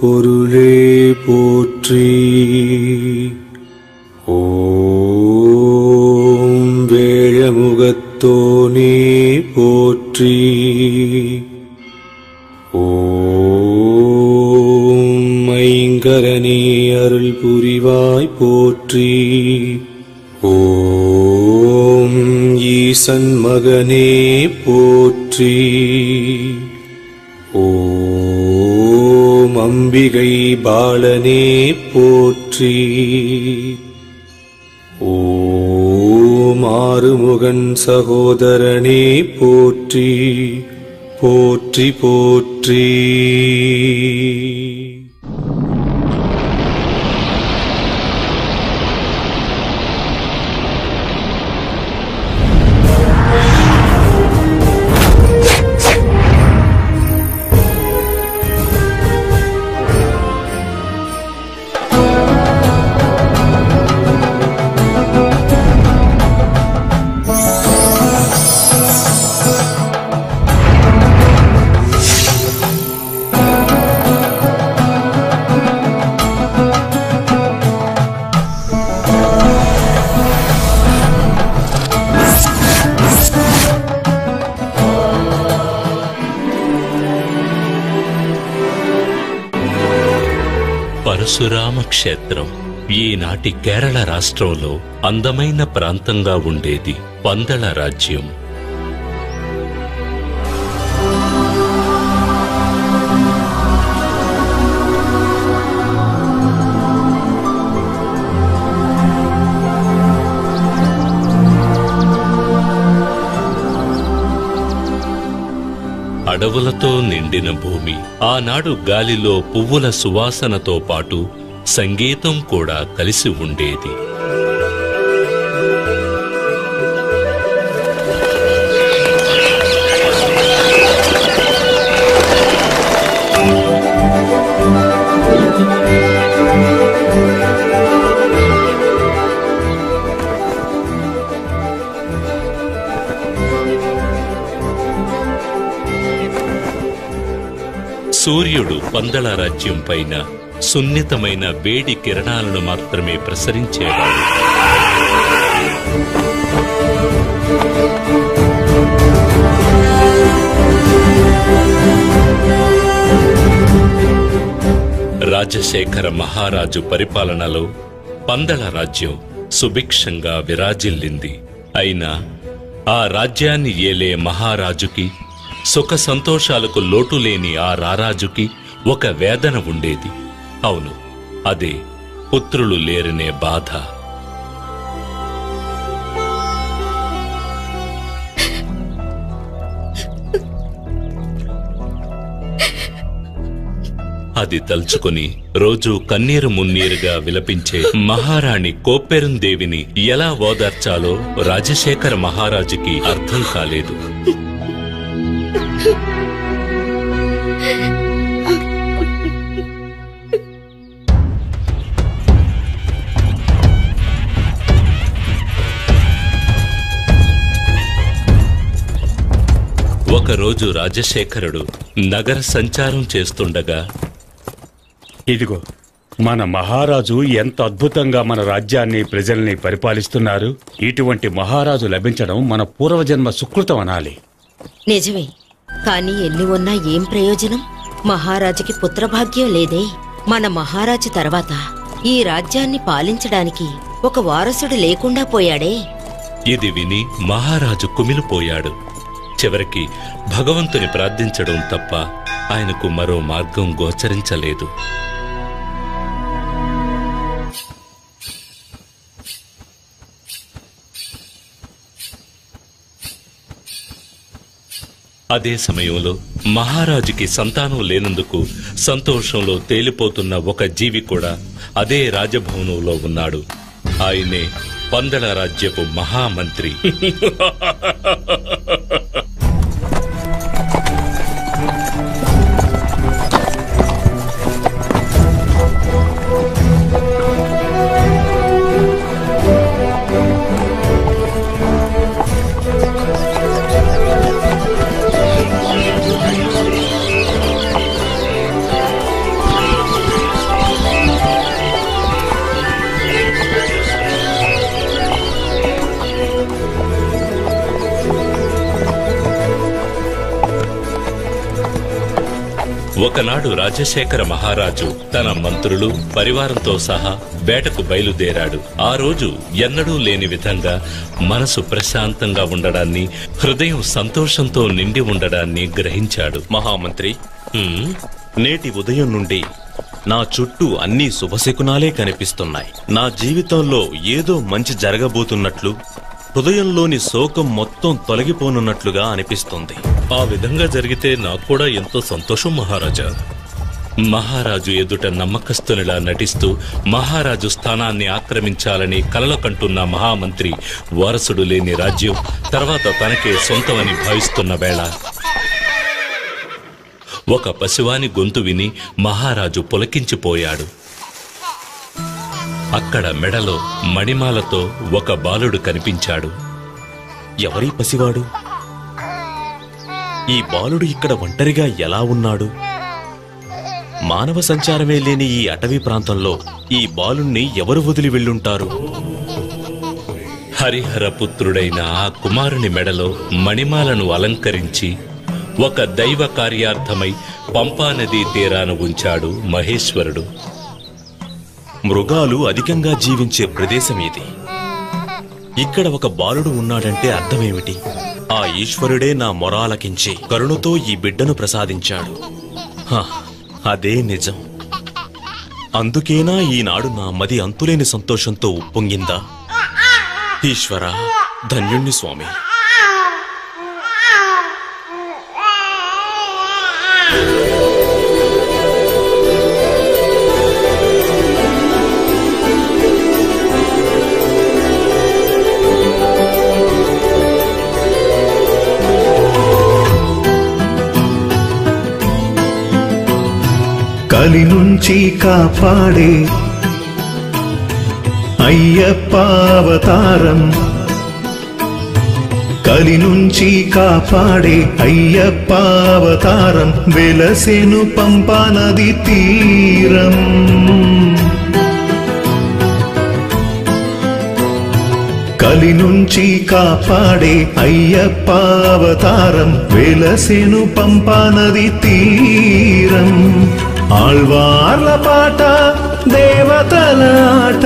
பொருளே போற்றி ஓம் வேழமுகத்தோனே போற்றி ஓம் ஐங்கரனே அருள் புரிவாய் போற்றி ஓம் ஈசன் மகனே போற்றி ஓம் அம்பிகை பாலனே போற்றி ஓம் ஆறுமுகன் சகோதரனே போற்றி போற்றி போற்றி పరశురామ క్షేత్రం ఈనాటి కేరళ రాష్ట్రంలో అందమైన ప్రాంతంగా ఉండేది పందళ రాజ్యం అడవులతో నిండిన భూమి ఆనాడు గాలిలో పువ్వుల సువాసనతో పాటు సంగీతం కూడా కలిసి ఉండేది సూర్యుడు పందళ రాజ్యం పైన సున్నితమైన వేడి కిరణాలను మాత్రమే ప్రసరించేవాడు రాజశేఖర మహారాజు పరిపాలనలో పందళ రాజ్యం సుభిక్షంగా విరాజిల్లింది అయినా ఆ రాజ్యాన్ని ఏలే మహారాజుకి సుఖ సంతోషాలకు లోటు లేని ఆ రారాజుకి ఒక వేదన ఉండేది అవును అదే పుత్రులు లేరనే బాధ అది తలుచుకుని రోజు కన్నీరు మున్నీరుగా విలపించే మహారాణి కోప్పెరుందేవిని ఎలా ఓదార్చాలో రాజశేఖర మహారాజుకి అర్థం కాలేదు ఒకరోజు రాజశేఖరుడు నగర సంచారం చేస్తుండగా ఇదిగో మన మహారాజు ఎంత అద్భుతంగా మన రాజ్యాన్ని ప్రజల్ని పరిపాలిస్తున్నారు ఇటువంటి మహారాజు లభించడం మన పూర్వజన్మ సుకృతం అనాలి నిజమే కాని ఎన్ని ఉన్నా ఏం ప్రయోజనం మహారాజుకి పుత్రభాగ్యం లేదే మన మహారాజు తర్వాత ఈ రాజ్యాన్ని పాలించడానికి ఒక వారసుడు లేకుండా పోయాడే ఇది విని మహారాజు కుమిలిపోయాడు చివరికి భగవంతుని ప్రార్థించడం తప్ప ఆయనకు మరో మార్గం గోచరించలేదు అదే సమయంలో మహారాజుకి సంతానం లేనందుకు సంతోషంలో తేలిపోతున్న ఒక జీవి కూడా అదే రాజభవనంలో ఉన్నాడు ఆయనే పందల రాజ్యపు మహామంత్రి ఒకనాడు రాజశేఖర మహారాజు తన మంత్రులు పరివారంతో సహా వేటకు బయలుదేరాడు ఆ రోజు ఎన్నడూ లేని విధంగా మనసు ప్రశాంతంగా ఉండడాన్ని హృదయం సంతోషంతో నిండి ఉండడాన్ని గ్రహించాడు మహామంత్రి "హ్మ్, నేటి ఉదయం నుండి నా చుట్టూ అన్ని శుభశకునాలే కనిపిస్తున్నాయి నా జీవితంలో ఏదో మంచి జరగబోతున్నట్లు హృదయంలోని శోకం మొత్తం తొలగిపోనున్నట్లుగా అనిపిస్తుంది ఆ విధంగా జరిగితే నాకు కూడా ఎంతో సంతోషం మహారాజా మహారాజు ఎదుట నమ్మకస్తునిలా నటిస్తూ మహారాజు స్థానాన్ని ఆక్రమించాలని కలలు కంటున్న మహామంత్రి వారసుడు లేని రాజ్యం తర్వాత తనకే సొంతమని భావిస్తున్న వేళ ఒక పశువాని గొంతు విని మహారాజు పులకించిపోయాడు అక్కడ మెడలో మణిమాలతో ఒక బాలుడు కనిపించాడు ఎవరీ పసివాడు ఈ బాలుడు ఇక్కడ ఒంటరిగా ఎలా ఉన్నాడు మానవ సంచారమే లేని ఈ అటవీ ప్రాంతంలో ఈ బాలుణ్ణి ఎవరు వదిలి వెళ్ళుంటారు హరిహర పుత్రుడైన ఆ కుమారుని మెడలో మణిమాలను అలంకరించి ఒక దైవ కార్యార్థమై పంపానదీ తీరాన ఉంచాడు మహేశ్వరుడు మృగాలు అధికంగా జీవించే ప్రదేశం ఇది ఇక్కడ ఒక బాలుడు ఉన్నాడంటే అర్థమేమిటి ఆ ఈశ్వరుడే నా మొరాలకించి కరుణతో ఈ బిడ్డను ప్రసాదించాడు హ, అదే నిజం అందుకేనా ఈనాడు నా మది అంతులేని సంతోషంతో ఉప్పొంగిందా ఈశ్వర ధన్యుణ్ణి స్వామి కలి నుంచి కాపాడే అయ్యప్ప అవతారం కలి నుంచి కాపాడే అయ్యప్ప అవతారం వెలసెను పంపానది తీరం కలి నుంచి కాపాడే అయ్యప్ప అవతారం వెలసెను పంపానది తీరం ఆళ్వార్ల పాట దేవతల ఆట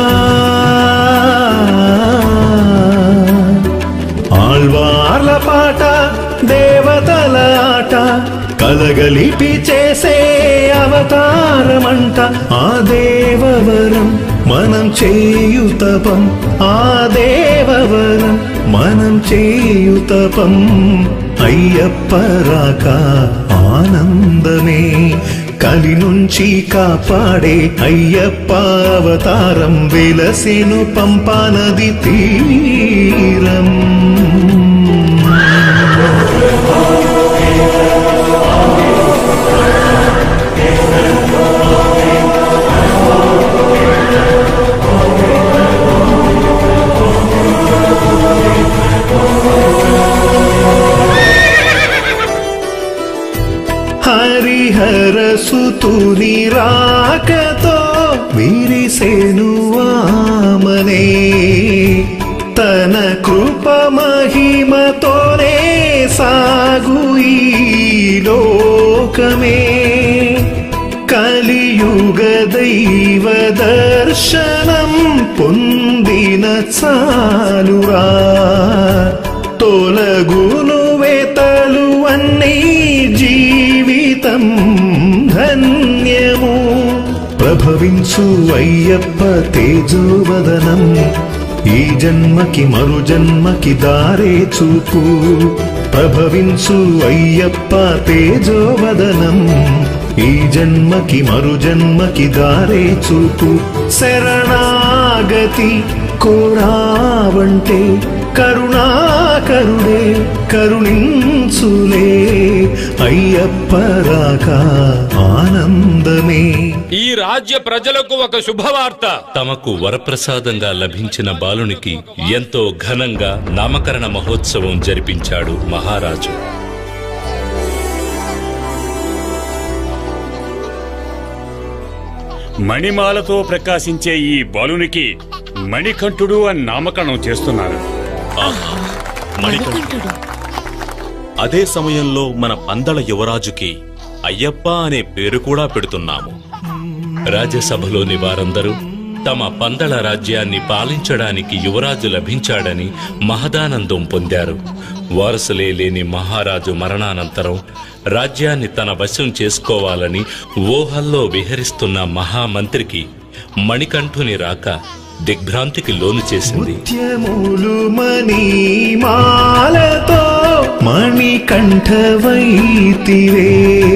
ఆళ్వార్ల పాట దేవతల ఆట కలగలిపి చేసే అవతారమంట ఆ దేవవరం మనం చేయుతపం ఆ దేవవరం మనం చేయుతపం అయ్యప్ప రాక ఆనందమే కలి నుంచి కాపాడే అయ్యప్ప అవతారం వెలసెను పంపానది తీరం హరిహర సుతుని రాకతో విరిసేను ఆమనే తన కృప మహిమతోనే సాగు ఈ లోకమే కలియుగ దైవ దర్శనం పొందిన చాలురా తొలగును వేతలు అన్నీ జీవితం ధన్యము ప్రభవించు అయ్యప్ప తేజోవదనం ఈ జన్మకి మరు జన్మకి దారే చూపు ప్రభవించు అయ్యప్ప తేజోవదనం ఈ జన్మకి మరు జన్మకి దారే చూపు శరణాగతి కోరావంటే కరుణాకరుడే కరుణించులే అయ్యప్ప రాక ఆనందమే ఈ రాజ్య ప్రజలకు ఒక శుభవార్త తమకు వరప్రసాదంగా లభించిన బాలునికి ఎంతో ఘనంగా నామకరణ మహోత్సవం జరిపించాడు మహారాజు మణిమాలతో ప్రకాశించే ఈ బాలునికి మణికంఠుడు అని నామకరణం చేస్తున్నారు మణికంఠుడు అదే సమయంలో మన పందల యువరాజుకి అయ్యప్ప అనే పేరు కూడా పెడుతున్నాము రాజ్యసభలోని వారందరూ తమ పందల రాజ్యాన్ని పాలించడానికి యువరాజు లభించాడని మహదానందం పొందారు వారసులే లేని మహారాజు మరణానంతరం రాజ్యాన్ని తన వశం చేసుకోవాలని ఊహల్లో విహరిస్తున్న మహామంత్రికి మణికంఠుని రాక దిగ్భ్రాంతికి లోను చేసింది ముత్యములు మణిమాలతో మణికంఠవైతివే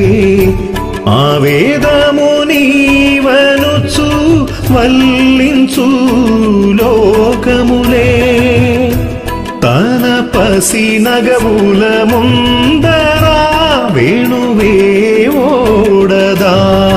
ఆవేదము నీవనుచు వల్లించు లోకములే తన పసి నగవుల ముందరా వేణువే ఓడదా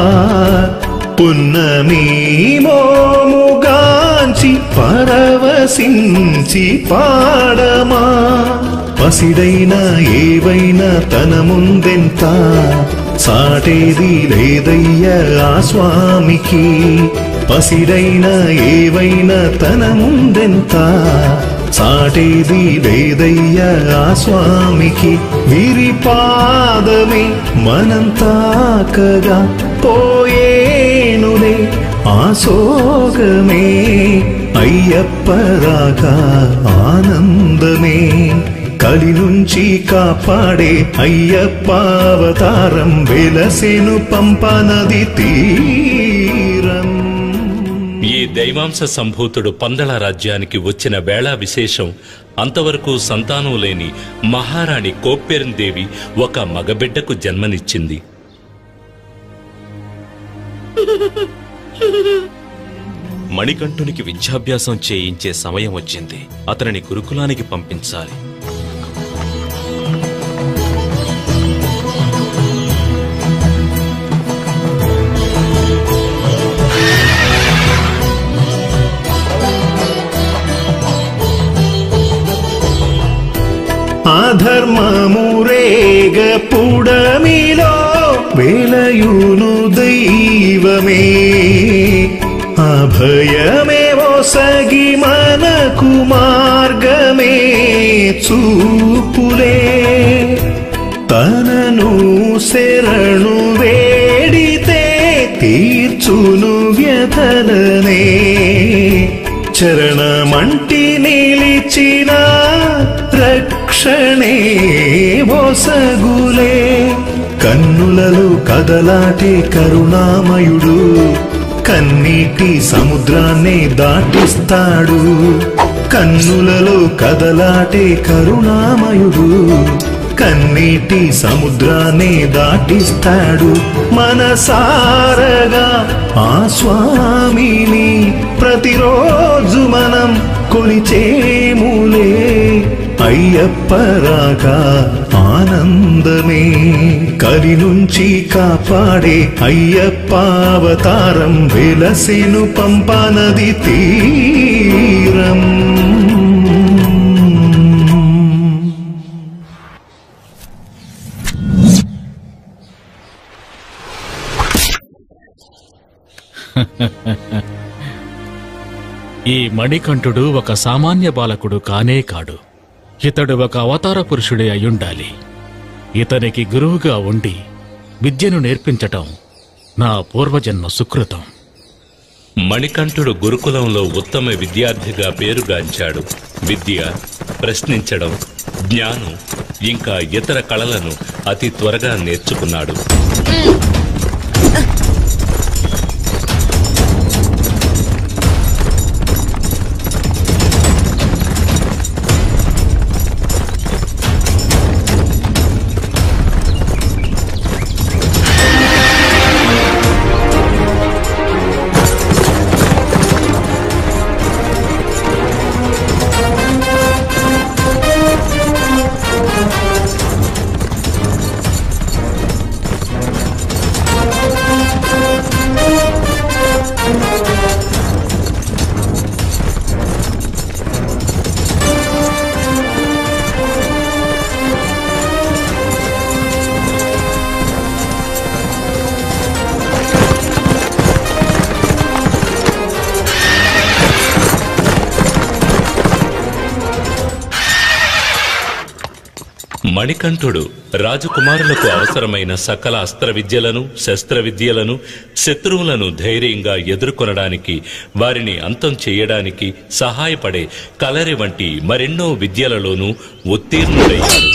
పున్నమి మోముగాంచి పరవశించి పాడమా పసిడైన ఏవైనా తన ముందెంత సాటేది లేదయ్య ఆ స్వామికి పసిడైన ఏవైనా తన ముందెంత సాటేది లేదయ్య ఆ స్వామికి వీరి పాదమే మనం తాకగా పోయేనులే ఆ సోగమే అయ్యప్పరాగా ఆనందమే కలి నుంచి కాపాడే అయ్యప్ప అవతారం వెలసెను పంపనది తీరం ఈ దైవాంశ సంభూతుడు పందల రాజ్యానికి వచ్చిన వేళ విశేషం అంతవరకు సంతానం లేని మహారాణి కోప్పెరందేవి ఒక మగబిడ్డకు జన్మనిచ్చింది మణికంఠునికి విద్యాభ్యాసం చేయించే సమయం వచ్చింది అతనిని గురుకులానికి పంపించాలి అధర్మమురేగ పుడమిలో వేలయును దైవమే అభయమే ఒసగి మనకు మార్గమే చూపులే తనను శరణు వేడితే తీర్చును వ్యధలనే చరణమంటి నిలిచిన రక్షణే ఒసగులే కన్నులలో కదలాటే కరుణామయుడు కన్నీటి సముద్రాన్ని దాటిస్తాడు కన్నులలో కదలాటే కరుణామయుడు కన్నీటి సముద్రాన్ని దాటిస్తాడు మనసారగా ఆ స్వామిని ప్రతిరోజు మనం కొలిచేములే అయ్యప్పరాగా ఆనందమే కలి నుంచి కాపాడే అయ్యప్ప అవతారం వెలసెను పంపనది తీరం ఈ మణికంఠుడు ఒక సామాన్య బాలకుడు కానే కాడు ఇతడు ఒక అవతార పురుషుడే అయ్యుండాలి ఇతనికి గురువుగా ఉండి విద్యను నేర్పించటం నా పూర్వజన్మ సుకృతం మణికంఠుడు గురుకులంలో ఉత్తమ విద్యార్థిగా పేరుగాంచాడు విద్య ప్రశ్నించడం జ్ఞానం ఇంకా ఇతర కళలను అతి త్వరగా నేర్చుకున్నాడు మణికంఠుడు రాజకుమారులకు అవసరమైన సకల అస్త్ర విద్యలను శస్త్ర విద్యలను శత్రువులను ధైర్యంగా ఎదుర్కొనడానికి వారిని అంతం చేయడానికి సహాయపడే కలరి వంటి మరెన్నో విద్యలలోనూ ఉత్తీర్ణుడయ్యాడు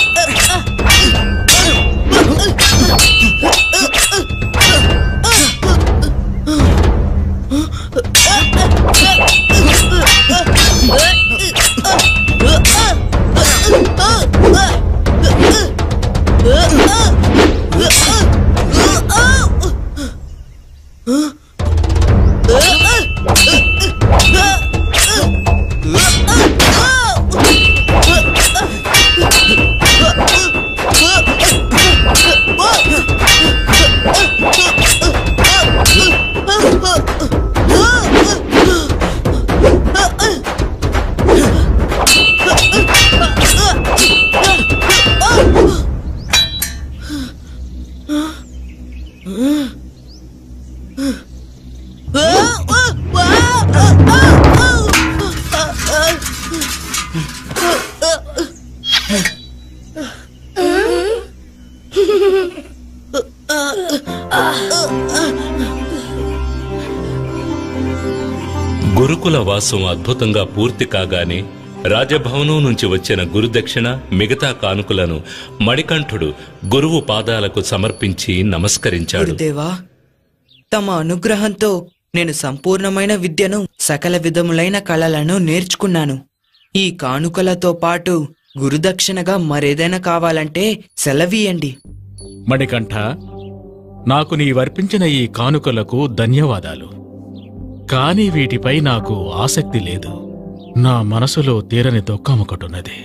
గురుకుల వాసం అద్భుతంగా పూర్తి కాగానే రాజభవనం నుంచి వచ్చిన గురుదక్షిణ మిగతా కానుకలను మణికంఠుడు గురువు పాదాలకు సమర్పించి నమస్కరించాడు గురుదేవా తమ అనుగ్రహంతో నేను సంపూర్ణమైన విద్యను సకల విధములైన కళలను నేర్చుకున్నాను ఈ కానుకలతో పాటు గురుదక్షిణగా మరేదైనా కావాలంటే సెలవీయండి మణికంఠ నాకు నీవర్పించిన ఈ కానుకలకు ధన్యవాదాలు కాని వీటిపై నాకు ఆసక్తి లేదు నా మనసులో తీరని దుఃఖం ఒకటున్నది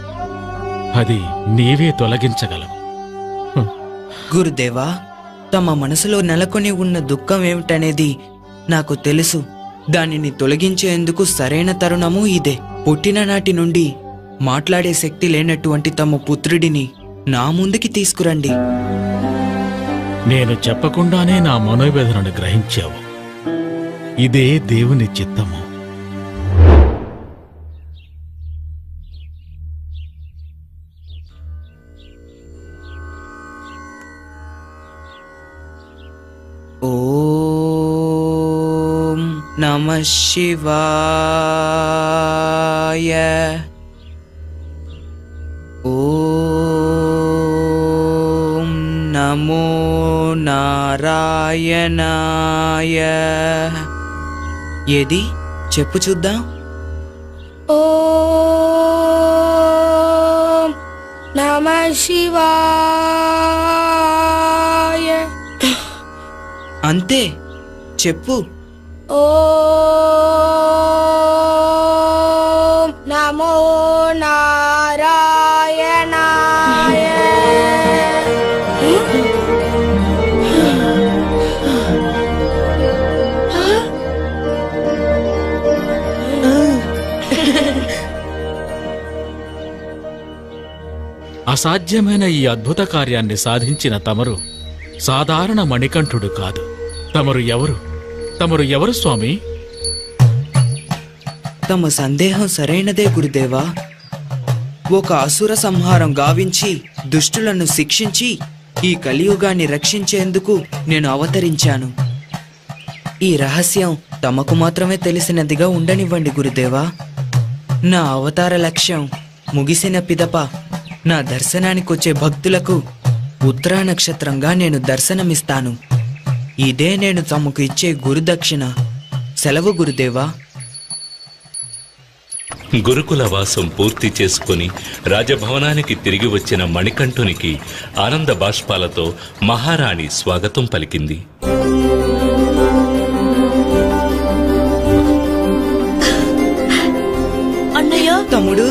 అది నీవే తొలగించగలవు గురుదేవా తమ మనసులో నెలకొని ఉన్న దుఃఖం ఏమిటనేది నాకు తెలుసు దానిని తొలగించేందుకు సరైన తరుణము ఇదే పుట్టిన నాటి నుండి మాట్లాడే శక్తి లేనటువంటి తమ పుత్రుడిని నా ముందుకి తీసుకురండి నేను చెప్పకుండానే నా మనోవేదనను గ్రహించావు ఇదే దేవుని చిత్తము ఓం నమ శివాయ ఓం నమో నారాయణాయ ఏది చెప్పు చూద్దాం ఓం నమ శివాయ అంతే చెప్పు ఓం నమో నారాయణాయ అసాధ్యమైన ఈ అద్భుత కార్యాన్ని సాధించిన తమరు సాధారణ మణికంఠుడు కాదు తమరు ఎవరు తమరు ఎవరు స్వామి తమ సందేహం సరైనదే గురుదేవా ఒక అసుర సంహారం గావించి దుష్టులను శిక్షించి ఈ కలియుగాన్ని రక్షించేందుకు నేను అవతరించాను ఈ రహస్యం తమకు మాత్రమే తెలిసినదిగా ఉండనివ్వండి గురుదేవా నా అవతార లక్ష్యం ముగిసిన పిదప నా దర్శనానికొచ్చే భక్తులకు ఉత్తరా నక్షత్రంగా నేను దర్శనమిస్తాను ఇదే నేను తమకు ఇచ్చే గురుదక్షిణ సెలవు గురుదేవా గురుకుల వాసం పూర్తి చేసుకుని రాజభవనానికి తిరిగి వచ్చిన మణికంఠునికి ఆనంద బాష్పాలతో మహారాణి స్వాగతం పలికింది అన్నయ్య తమ్ముడు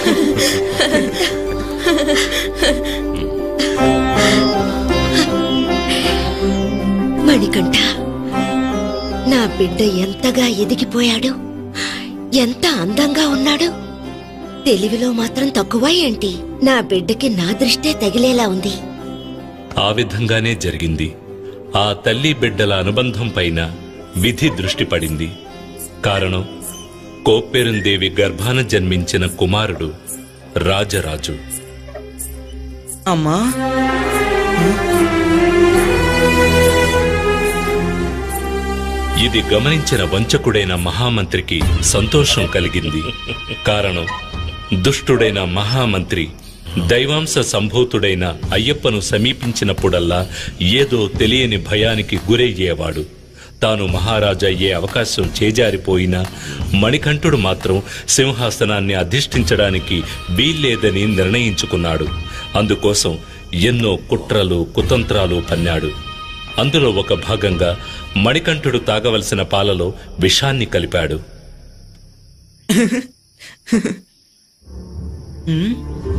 మణికంఠ నా బిడ్డ ఎంతగా ఎదిగిపోయాడు ఎంత అందంగా ఉన్నాడు తెలివిలో మాత్రం తక్కువ ఏంటి నా బిడ్డకి నా దృష్టే తగిలేలా ఉంది ఆ విధంగానే జరిగింది ఆ తల్లి బిడ్డల అనుబంధం పైన విధి దృష్టి పడింది కారణం కోప్పెరుందేవి గర్భాన జన్మించిన కుమారుడు రాజరాజు అమ్మా ఇది గమనించిన వంచకుడైన మహామంత్రికి సంతోషం కలిగింది కారణం దుష్టుడైన మహామంత్రి దైవాంశ సంభూతుడైన అయ్యప్పను సమీపించినప్పుడల్లా ఏదో తెలియని భయానికి గురయ్యేవాడు తాను మహారాజు అయ్యే అవకాశం చేజారిపోయినా మణికంఠుడు మాత్రం సింహాసనాన్ని అధిష్ఠించడానికి వీల్లేదని నిర్ణయించుకున్నాడు అందుకోసం ఎన్నో కుట్రలు కుతంత్రాలు పన్నాడు అందులో ఒక భాగంగా మణికంఠుడు తాగవలసిన పాలలో విషాన్ని కలిపాడు ఉమ్,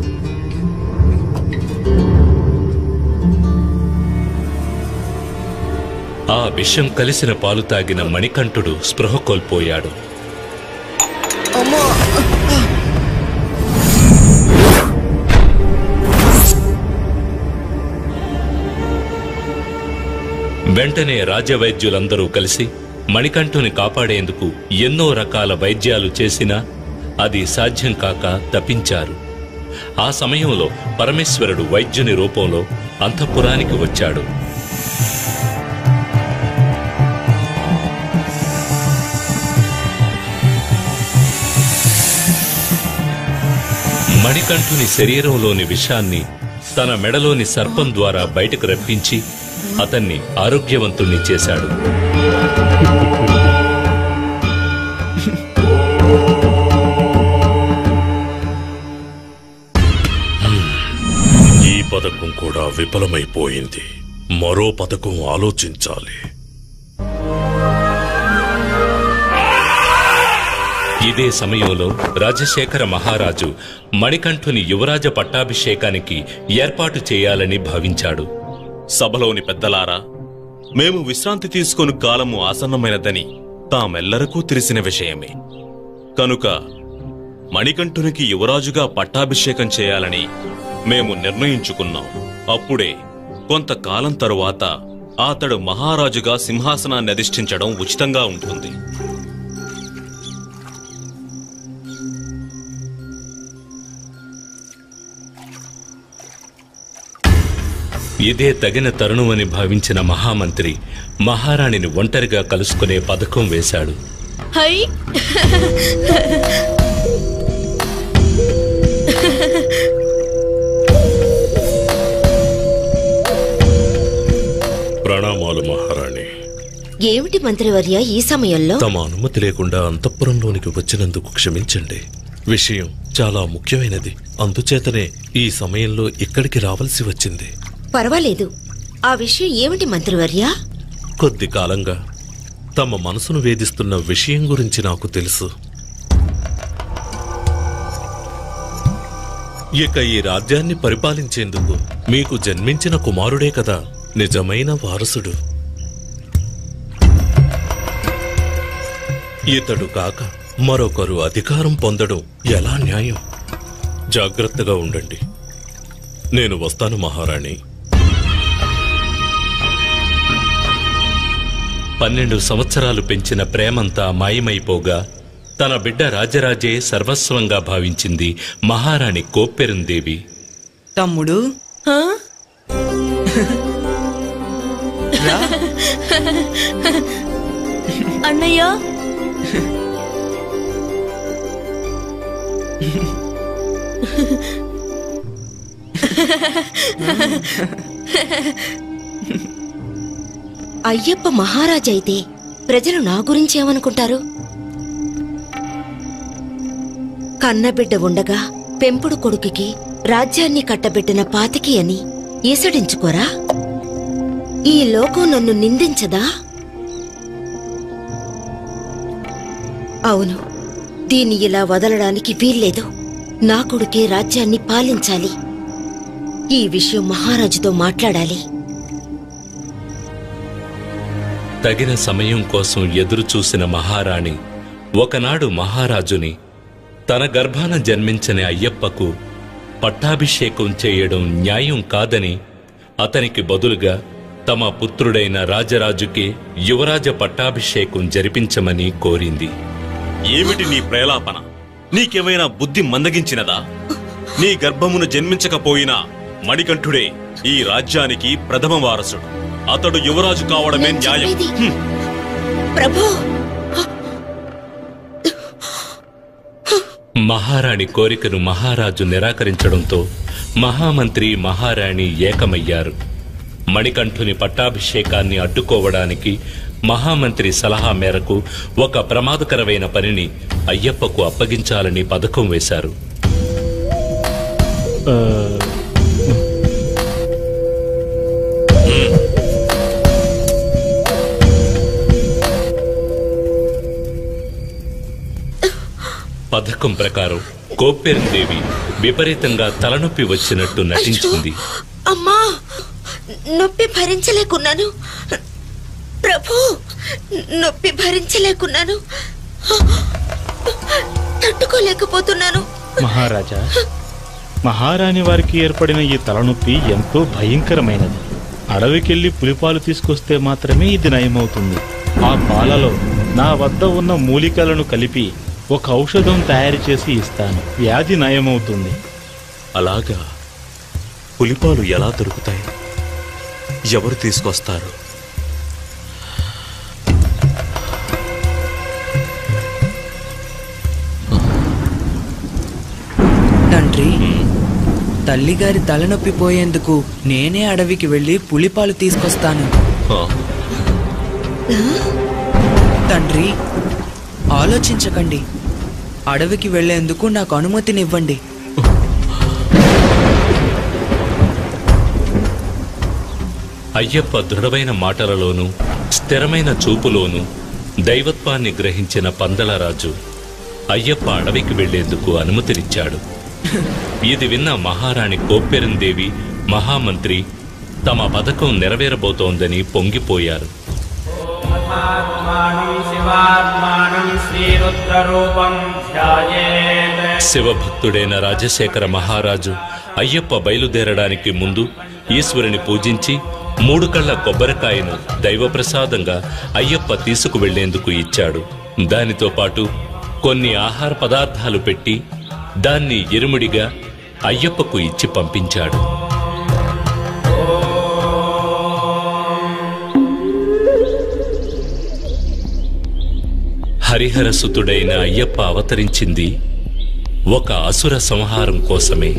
ఆ విషం కలిసిన పాలు తాగిన మణికంఠుడు స్పృహ కోల్పోయాడు అమ్మా వెంటనే రాజవైద్యులందరూ కలిసి మణికంఠుని కాపాడేందుకు ఎన్నో రకాల వైద్యాలు చేసినా అది సాధ్యం కాక తప్పించారు ఆ సమయంలో పరమేశ్వరుడు వైద్యుని రూపంలో అంతఃపురానికి వచ్చాడు మణికంఠుని శరీరంలోని విషాన్ని తన మెడలోని సర్పం ద్వారా బయటకు రప్పించి అతన్ని ఆరోగ్యవంతుణ్ణి చేశాడు ఈ పథకం కూడా విఫలమైపోయింది మరో పథకం ఆలోచించాలి ఇదే సమయంలో రాజశేఖర మహారాజు మణికంఠుని యువరాజ పట్టాభిషేకానికి ఏర్పాటు చేయాలని భావించాడు సభలోని పెద్దలారా మేము విశ్రాంతి తీసుకొని కాలము ఆసన్నమైనదని తామెల్లరకు తెలిసిన విషయమే కనుక మణికంఠునికి యువరాజుగా పట్టాభిషేకం చేయాలని మేము నిర్ణయించుకున్నాం అప్పుడే కొంతకాలం తరువాత అతడు మహారాజుగా సింహాసనాన్ని అధిష్ఠించడం ఉచితంగా ఉంటుంది ఇదే తగిన తరుణమని భావించిన మహామంత్రి మహారాణిని ఒంటరిగా కలుసుకునే పథకం వేశాడు హై ప్రణామాలు మహారాణి ఏమిటి మంత్రివర్య ఈ సమయంలో తమ అనుమతి లేకుండా అంతఃపురంలోనికి వచ్చినందుకు క్షమించండి విషయం చాలా ముఖ్యమైనది అందుచేతనే ఈ సమయంలో ఇక్కడికి రావాల్సి వచ్చింది పర్వాలేదు ఆ విషయం ఏమిటి మంత్రివర్య కొద్ది కాలంగా తమ మనసును వేధిస్తున్న విషయం గురించి నాకు తెలుసు ఇక ఈ రాజ్యాన్ని పరిపాలించేందుకు మీకు జన్మించిన కుమారుడే కదా నిజమైన వారసుడు ఇతడు కాక మరొకరు అధికారం పొందడం ఎలా న్యాయం జాగ్రత్తగా ఉండండి నేను వస్తాను మహారాణి పన్నెండు సంవత్సరాలు పెంచిన ప్రేమంతా మాయమైపోగా తన బిడ్డ రాజరాజే సర్వస్వంగా భావించింది మహారాణి కోప్పెరుందేవి తమ్ముడు హా? రా అన్నయ్య అయ్యప్ప మహారాజైతే ప్రజలు నా గురించి ఏమనుకుంటారు కన్నబిడ్డ ఉండగా పెంపుడు కొడుకుకి రాజ్యాన్ని కట్టబెట్టిన పాతికి అని ఈసడించుకోరా ఈ లోకం నన్ను నిందించదా అవును దీన్ని ఇలా వదలడానికి వీల్లేదు నా కొడుకే రాజ్యాన్ని పాలించాలి ఈ విషయం మహారాజుతో మాట్లాడాలి తగిన సమయం కోసం ఎదురు చూసిన మహారాణి ఒకనాడు మహారాజుని తన గర్భాన జన్మించిన అయ్యప్పకు పట్టాభిషేకం చేయడం న్యాయం కాదని అతనికి బదులుగా తమ పుత్రుడైన రాజరాజుకే యువరాజ పట్టాభిషేకం జరిపించమని కోరింది ఏమిటి నీ ప్రేలాపన నీకేమైనా బుద్ధి మందగించినదా నీ గర్భమును జన్మించకపోయినా మణికంఠుడే ఈ రాజ్యానికి ప్రథమ వారసుడు అతడు యువరాజు కావడమే నేను న్యాయం చెప్పేది- హ్మ్. ప్రభు మహారాణి కోరికను మహారాజు నిరాకరించడంతో మహామంత్రి మహారాణి ఏకమయ్యారు మణికంఠుని పట్టాభిషేకాన్ని అడ్డుకోవడానికి మహామంత్రి సలహా మేరకు ఒక ప్రమాదకరమైన పనిని అయ్యప్పకు అప్పగించాలని పథకం వేశారు పథకం ప్రకారం కోప్పేరుదేవి విపరీతంగా తలనొప్పి వచ్చినట్టు నటించింది అమ్మా నొప్పి భరించలేకున్నాను ప్రభు నొప్పి భరించలేకున్నాను తట్టుకోలేకపోతున్నాను మహారాజా మహారాణి వారికి ఏర్పడిన ఈ తలనొప్పి ఎంతో భయంకరమైనది అడవికెళ్లి పులిపాలు తీసుకొస్తే మాత్రమే ఇది నయమవుతుంది ఆ పాలలో నా వద్ద ఉన్న మూలికలను కలిపి ఒక ఔషధం తయారు చేసి ఇస్తాను వ్యాధి నయమవుతుంది అలాగా పులిపాలు ఎలా దొరుకుతాయి ఎవరు తీసుకొస్తారు తండ్రి తల్లిగారి తలనొప్పి పోయేందుకు నేనే అడవికి వెళ్ళి పులిపాలు తీసుకొస్తాను ఆ, తండ్రి ఆలోచించకండి అడవికి వెళ్లేందుకు నాకు అనుమతినివ్వండి అయ్యప్ప దృఢమైన మాటలలోనూ స్థిరమైన చూపులోనూ దైవత్వాన్ని గ్రహించిన పందలరాజు అయ్యప్ప అడవికి వెళ్లేందుకు అనుమతినిచ్చాడు ఇది విన్న మహారాణి కోప్పెరందేవి మహామంత్రి తమ పథకం నెరవేరబోతోందని పొంగిపోయారు శివాత్మానం శ్రీరుద్రరూపం ధ్యాయేత్ శివభక్తుడైన రాజశేఖర మహారాజు అయ్యప్ప బయలుదేరడానికి ముందు ఈశ్వరుని పూజించి మూడు కళ్ళ కొబ్బరికాయను దైవప్రసాదంగా అయ్యప్ప తీసుకువెళ్లేందుకు ఇచ్చాడు దానితో పాటు కొన్ని ఆహార పదార్థాలు పెట్టి దాన్ని ఇరుముడిగా అయ్యప్పకు ఇచ్చి పంపించాడు హరిహరసుతుడైన అయ్యప్ప అవతరించింది ఒక అసుర సంహారం కోసమే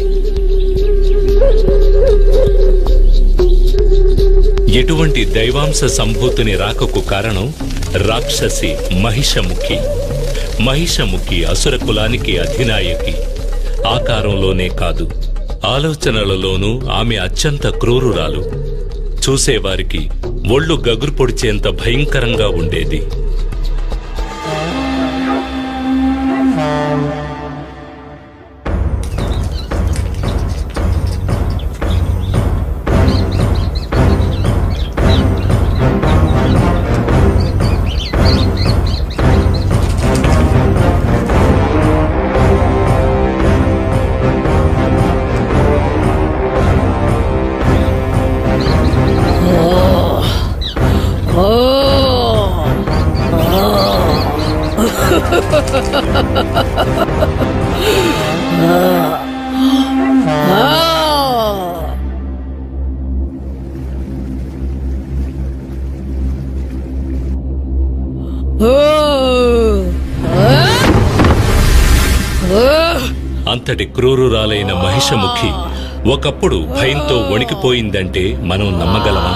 ఎటువంటి దైవాంశ సంభూతిని రాకకు కారణం రాక్షసి మహిషముఖి మహిషముఖి అసుర కులానికి అధినాయకి ఆకారంలోనే కాదు ఆలోచనలలోనూ ఆమె అత్యంత క్రూరురాలు చూసేవారికి ఒళ్ళు గగురు పొడిచేంత భయంకరంగా ఉండేది అంతటి క్రూరురాలైన మహిషముఖి ఒకప్పుడు భయంతో వణికిపోయిందంటే మనం నమ్మగలమా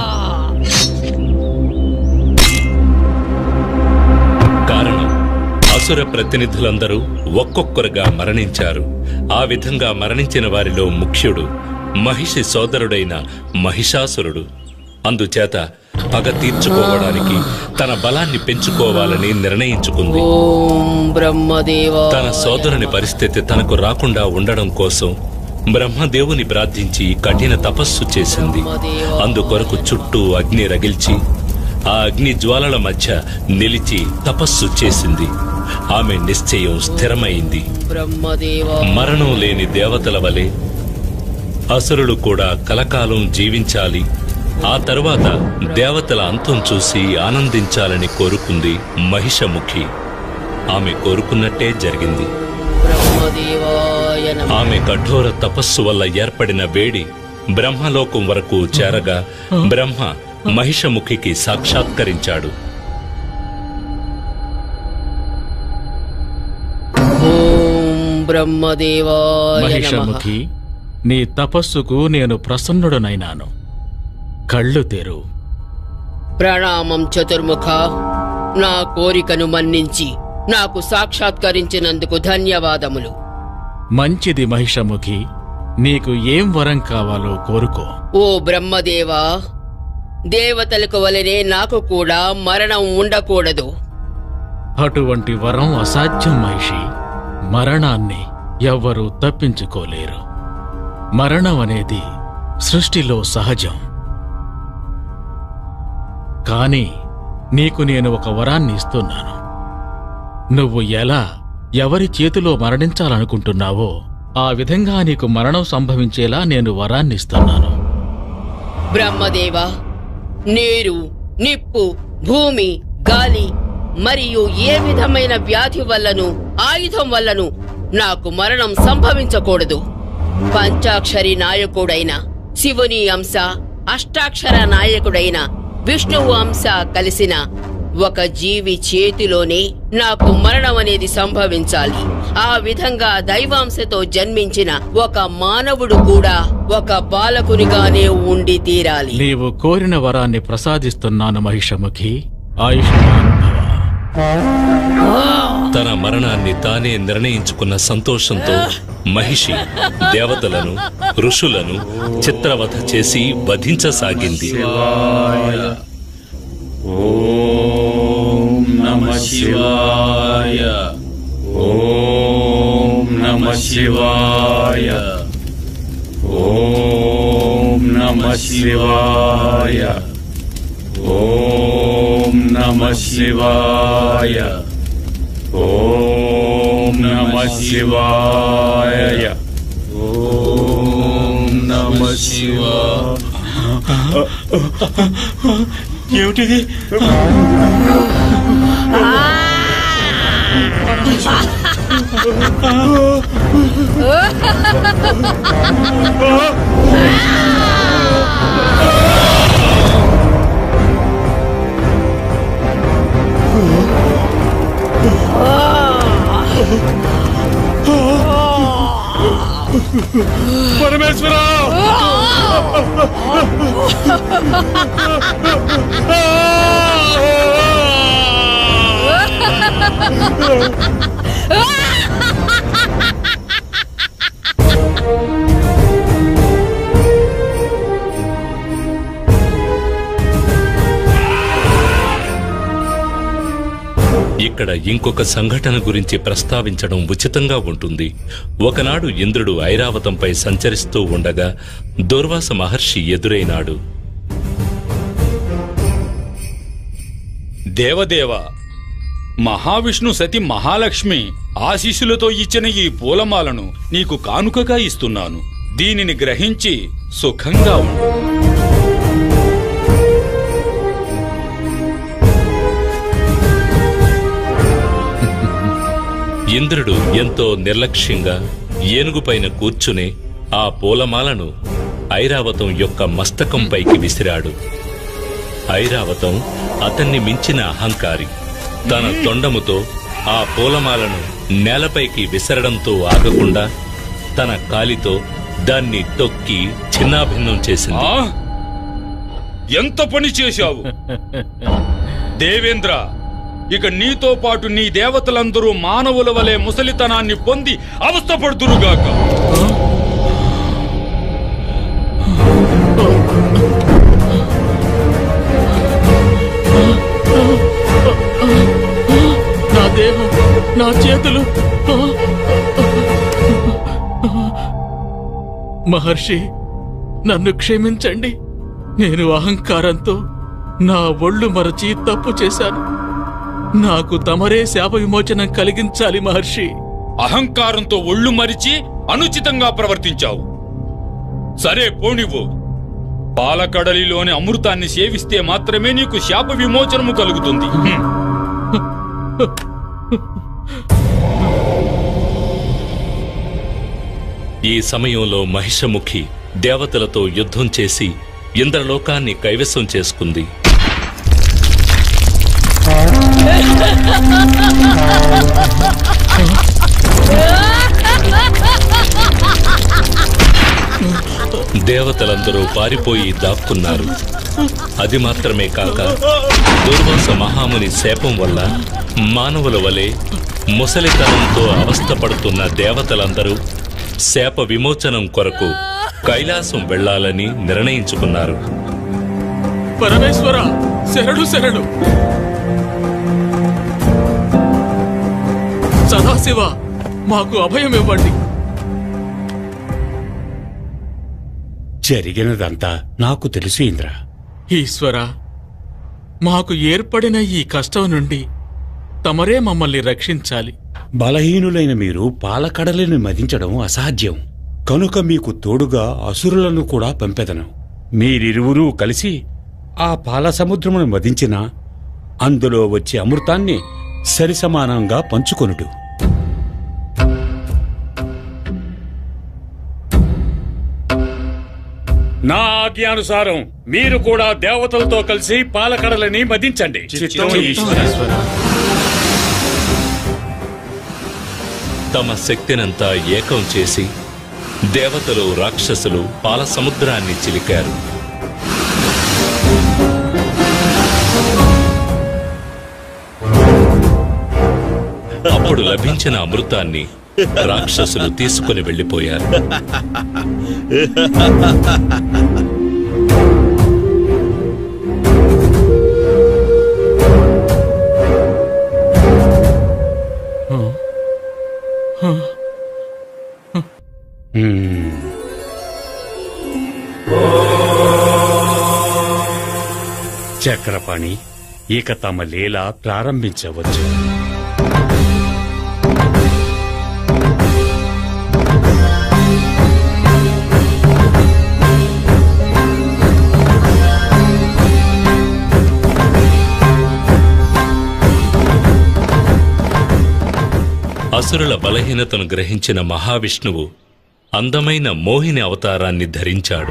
కారణం అసుర ప్రతినిధులందరూ ఒక్కొక్కరుగా మరణించారు ఆ విధంగా మరణించిన వారిలో ముఖ్యుడు మహిషి సోదరుడైన మహిషాసురుడు అందుచేత పగ తీర్చుకోవడానికి తన బలాన్ని పెంచుకోవాలని నిర్ణయించుకుంది ఓం బ్రహ్మదేవా తన సోదరుని పరిస్థితి తనకు రాకుండా ఉండడం కోసం బ్రహ్మదేవుని ప్రార్థించి కఠిన తపస్సు చేసింది అందుకొరకు చుట్టూ అగ్ని రగిల్చి ఆ అగ్ని జ్వాలల మధ్య నిలిచి తపస్సు చేసింది ఆమె నిశ్చయం స్థిరమైంది బ్రహ్మదేవా మరణం లేని దేవతల వలె అసురులు కూడా కలకాలం జీవించాలి ఆ తరువాత దేవతల అంతం చూసి ఆనందించాలని కోరుకుంది మహిషముఖి ఆమె కోరుకున్నట్టే జరిగింది బ్రహ్మదేవాయ నమః ఆమె కఠోర తపస్సు వల్ల ఏర్పడిన వేడి బ్రహ్మలోకం వరకు చేరగా బ్రహ్మ మహిషముఖికి సాక్షాత్కరించాడు ఓం బ్రహ్మదేవాయ నమః మహిషముఖి నీ తపస్సుకు నేను ప్రసన్నుడనైనాను కళ్ళు తెరు ప్రణామం చతుర్ముఖ నా కోరికను మన్నించి నాకు సాక్షాత్కరించినందుకు ధన్యవాదములు మంచిది మహిషముఖి నీకు ఏం వరం కావాలో కోరుకో ఓ బ్రహ్మదేవా దేవతలకు వలనే నాకు కూడా మరణం ఉండకూడదు అటువంటి వరం అసాధ్యం మహిషి మరణాన్ని ఎవ్వరూ తప్పించుకోలేరు మరణం అనేది సృష్టిలో సహజం కాని నీకు నేను ఒక వరాన్ని ఇస్తున్నాను నువ్వు ఎలా ఎవరి చేతిలో మరణించాలనుకుంటున్నావో ఆ విధంగా నీకు మరణం సంభవించేలా నేను వరాన్ని ఇస్తున్నాను బ్రహ్మదేవా నీరు నిప్పు భూమి గాలి మరియు ఏ విధమైన వ్యాధి వల్లను ఆయుధం వల్లను నాకు మరణం సంభవించకూడదు పంచాక్షరి నాయకుడైన శివుని అంశ అష్టాక్షర నాయకుడైన విష్ణువు అంశ కలిసిన ఒక జీవి చేతిలోనే నాకు మరణం అనేది సంభవించాలి ఆ విధంగా దైవాంశతో జన్మించిన ఒక మానవుడు కూడా ఒక బాలకునిగానే ఉండి తీరాలి నీవు కోరిన వరాన్ని ప్రసాదిస్తున్నాను మహిషముఖి ఆయుష్మాన్ తన మరణాన్ని తానే నిర్ణయించుకున్న సంతోషంతో మహిషి దేవతలను ఋషులను చిత్రవధ చేసి వధించసాగింది ఓం నమ శివాయ ఓం నమ శివాయ ఓం నమ శివాయ ఓం నమ శివాయ ఓం నమ శివాయ ఓం నమ శివాయ ఏమిటిది పరమేశ్వర ఇక్కడ ఇంకొక సంఘటన గురించి ప్రస్తావించడం ఉచితంగా ఉంటుంది ఒకనాడు ఇంద్రుడు ఐరావతంపై సంచరిస్తూ ఉండగా దుర్వాస మహర్షి ఎదురైనాడు దేవదేవ మహావిష్ణు సతి మహాలక్ష్మి ఆశీస్సులతో ఇచ్చిన ఈ పూలమాలను నీకు కానుకగా ఇస్తున్నాను దీనిని గ్రహించి సుఖంగా ఉండు ఇంద్రుడు ఎంతో నిర్లక్ష్యంగా ఏనుగుపైన కూర్చుని ఆ పూలమాలను ఐరావతం యొక్క మస్తకంపైకి విసిరాడు ఐరావతం అతన్ని మించిన అహంకారి తన తొండముతో ఆ పూలమాలను నేలపైకి విసరడంతో ఆగకుండా తన కాలితో దాన్ని తొక్కి చిన్నాభిన్నం చేసింది ఆ? ఎంత పని చేశావు దేవేంద్ర ఇక నీతో పాటు నీ దేవతలందరూ మానవుల వలె ముసలితనాన్ని పొంది అవస్థపడుదురుగాక నా దేహం నా చేతులు మహర్షి నన్ను క్షమించండి నేను అహంకారంతో నా ఒళ్ళు మరచి తప్పు చేశాను నాకు తమరే శాప విమోచనం కలిగించాలి మహర్షి అహంకారంతో ఒళ్ళు మరిచి అనుచితంగా ప్రవర్తించావు సరే పోనివ్వు పాలకడలిలోని అమృతాన్ని సేవిస్తే మాత్రమే నీకు శాప విమోచనము కలుగుతుంది హ్మ్. ఈ సమయంలో మహిషముఖి దేవతలతో యుద్ధం చేసి ఇంద్రలోకాన్ని కైవసం చేసుకుంది దేవతలందరూ పారిపోయి దాక్కున్నారు అది మాత్రమే కాక దుర్వాస మహాముని శాపం వల్ల మానవుల వలె ముసలితనంతో అవస్థపడుతున్న దేవతలందరూ శాప విమోచనం కొరకు కైలాసం వెళ్ళాలని నిర్ణయించుకున్నారు పరమేశ్వర శరణు శరణు సదాశివ మాకు అభయం ఇవ్వండి జరిగినదంతా నాకు తెలుసు ఇంద్ర ఈశ్వర మాకు ఏర్పడిన ఈ కష్టం నుండి తమరే మమ్మల్ని రక్షించాలి బలహీనులైన మీరు పాలకడలిని మదించడం అసాధ్యం కనుక మీకు తోడుగా అసురులను కూడా పంపెదను మీరిరువురూ కలిసి ఆ పాల సముద్రమును మదించిన అందులో వచ్చే అమృతాన్ని సరిసమానంగా పంచుకొనుడు నా ఆజ్ఞానుసారం మీరు కూడా దేవతలతో కలిసి పాలకడలని మదించండి చిత్తం ఈశ్వర. తమ శక్తినంతా ఏకం చేసి దేవతలు రాక్షసులు పాల సముద్రాన్ని చిలికారు అప్పుడు లభించిన అమృతాన్ని రాక్షసులు తీసుకుని వెళ్ళిపోయారు హ్మ్. చక్రపాణి ఇక తమ లీల ప్రారంభించవచ్చు అసురుల బలహీనతను గ్రహించిన మహావిష్ణువు అందమైన మోహిని అవతారాన్ని ధరించాడు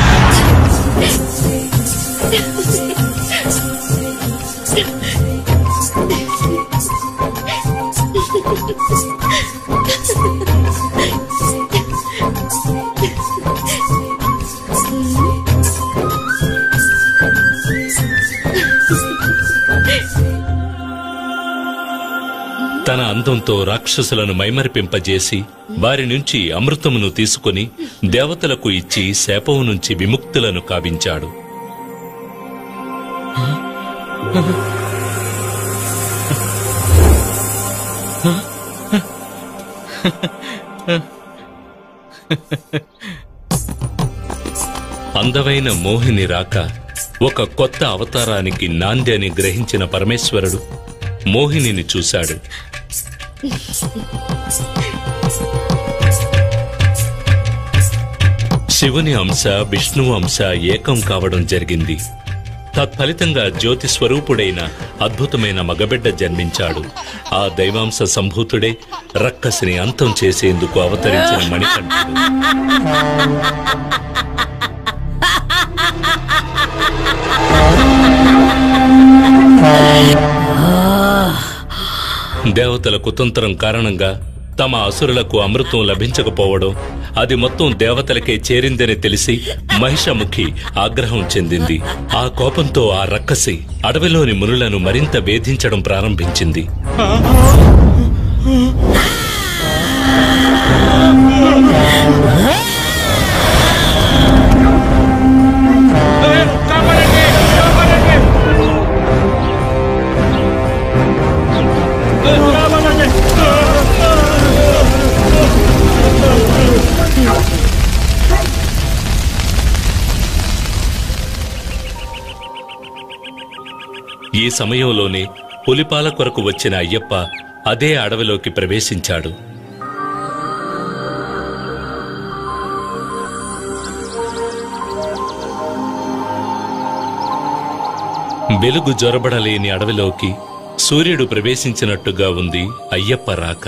తన అందంతో రాక్షసులను మైమరిపింపజేసి వారి నుంచి అమృతమును తీసుకుని దేవతలకు ఇచ్చి శాపం నుంచి విముక్తులను కావించాడు అందమైన మోహిని రాక ఒక కొత్త అవతారానికి నాంది అని గ్రహించిన పరమేశ్వరుడు మోహినిని చూశాడు శివుని అంశ విష్ణువు అంశ ఏకం కావడం జరిగింది తత్ఫలితంగా జ్యోతి స్వరూపుడైన అద్భుతమైన మగబిడ్డ జన్మించాడు ఆ దైవాంశ సంభూతుడే రక్కసిని అంతం చేసేందుకు అవతరించిన మణికంఠుడు దేవతల కుతంత్రం కారణంగా తమ అసురులకు అమృతం లభించకపోవడం అది మొత్తం దేవతలకే చేరిందని తెలిసి మహిషముఖి ఆగ్రహం చెందింది ఆ కోపంతో ఆ రక్కసి అడవిలోని మునులను మరింత వేధించడం ప్రారంభించింది ఈ సమయంలోనే పులిపాల కొరకు వచ్చిన అయ్యప్ప అదే అడవిలోకి ప్రవేశించాడు వెలుగు జొరబడలేని అడవిలోకి సూర్యుడు ప్రవేశించినట్టుగా ఉంది అయ్యప్ప రాక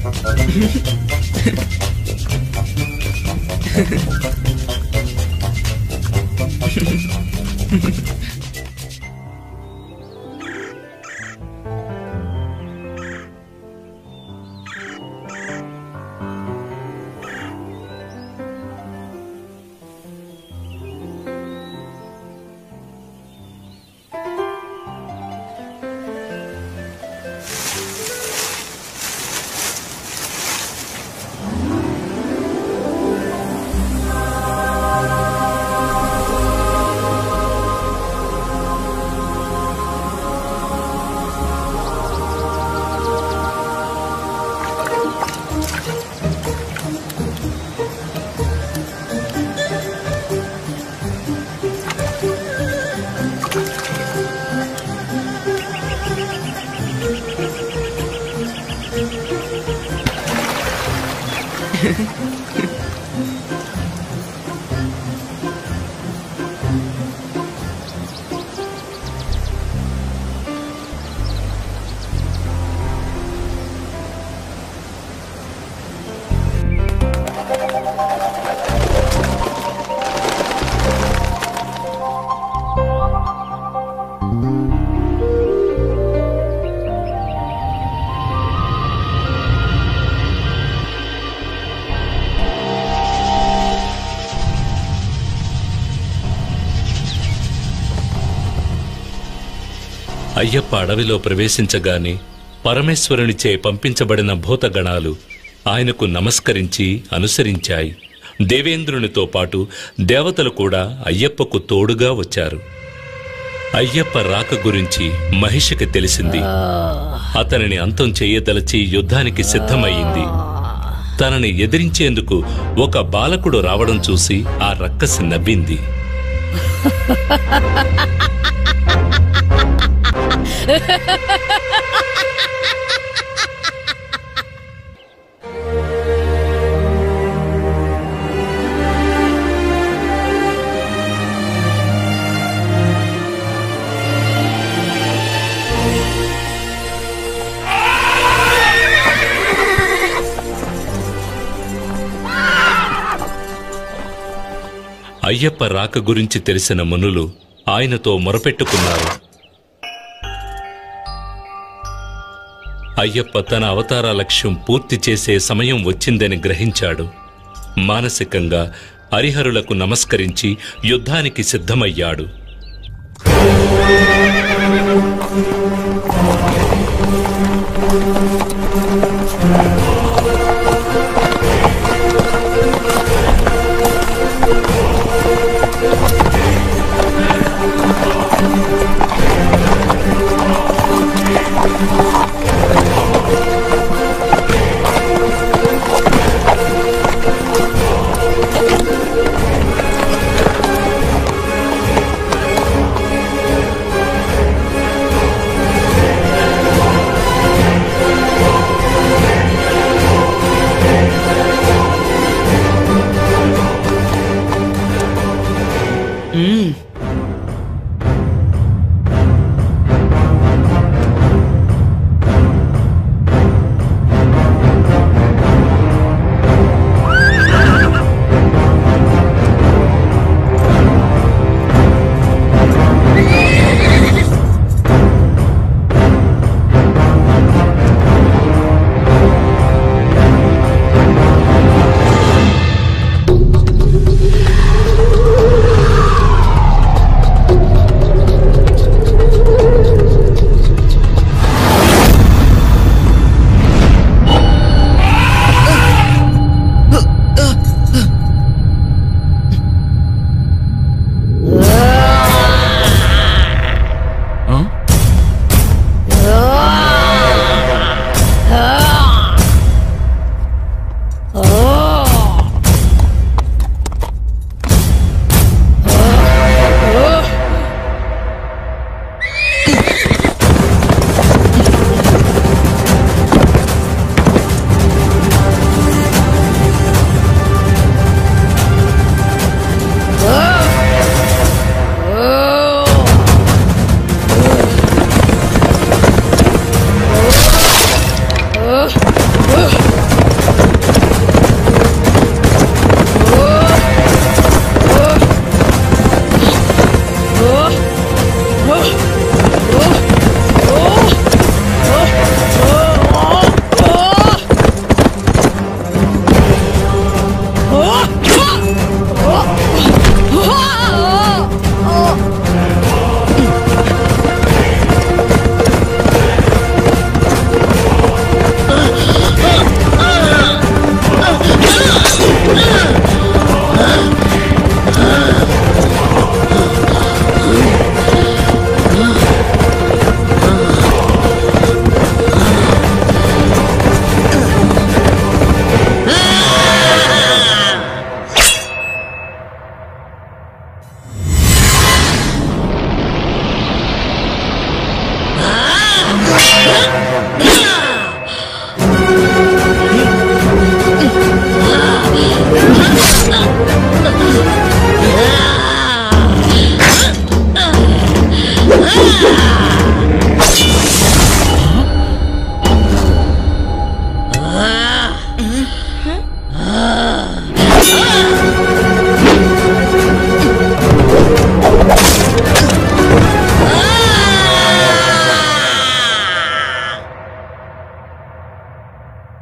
అయ్యప్ప అడవిలో ప్రవేశించగానే పరమేశ్వరునిచే పంపించబడిన భూతగణాలు ఆయనకు నమస్కరించి అనుసరించాయి దేవేంద్రునితో పాటు దేవతలు కూడా అయ్యప్పకు తోడుగా వచ్చారు అయ్యప్ప రాక గురించి మహిషకి తెలిసింది అతనిని అంతం చెయ్యదలచి యుద్ధానికి సిద్ధమయ్యింది తనని ఎదిరించేందుకు ఒక బాలకుడు రావడం చూసి ఆ రక్కసి నవ్వింది అయ్యప్ప రాక గురించి తెలిసిన మునులు ఆయనతో మొరపెట్టుకున్నారు అయ్యప్ప తన అవతార లక్ష్యం పూర్తి చేసే సమయం వచ్చిందని గ్రహించాడు మానసికంగా హరిహరులకు నమస్కరించి యుద్ధానికి సిద్ధమయ్యాడు ఆ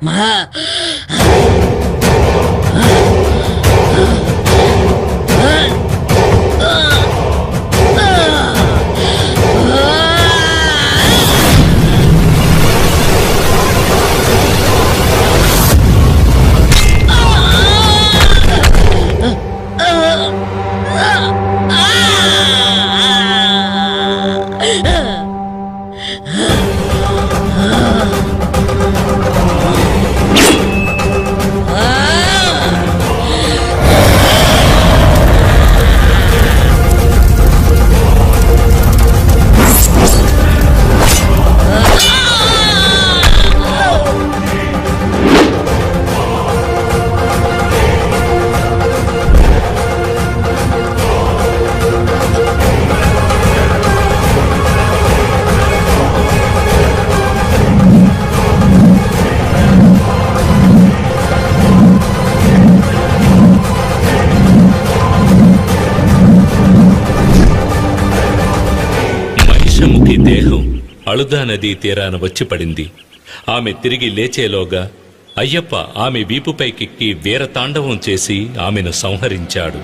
మహిషముఖి దేహం అళుదా నదీ తీరాన వచ్చి పడింది ఆమె తిరిగి లేచేలోగా అయ్యప్ప ఆమె వీపుపైకెక్కి వీరతాండవం చేసి ఆమెను సంహరించాడు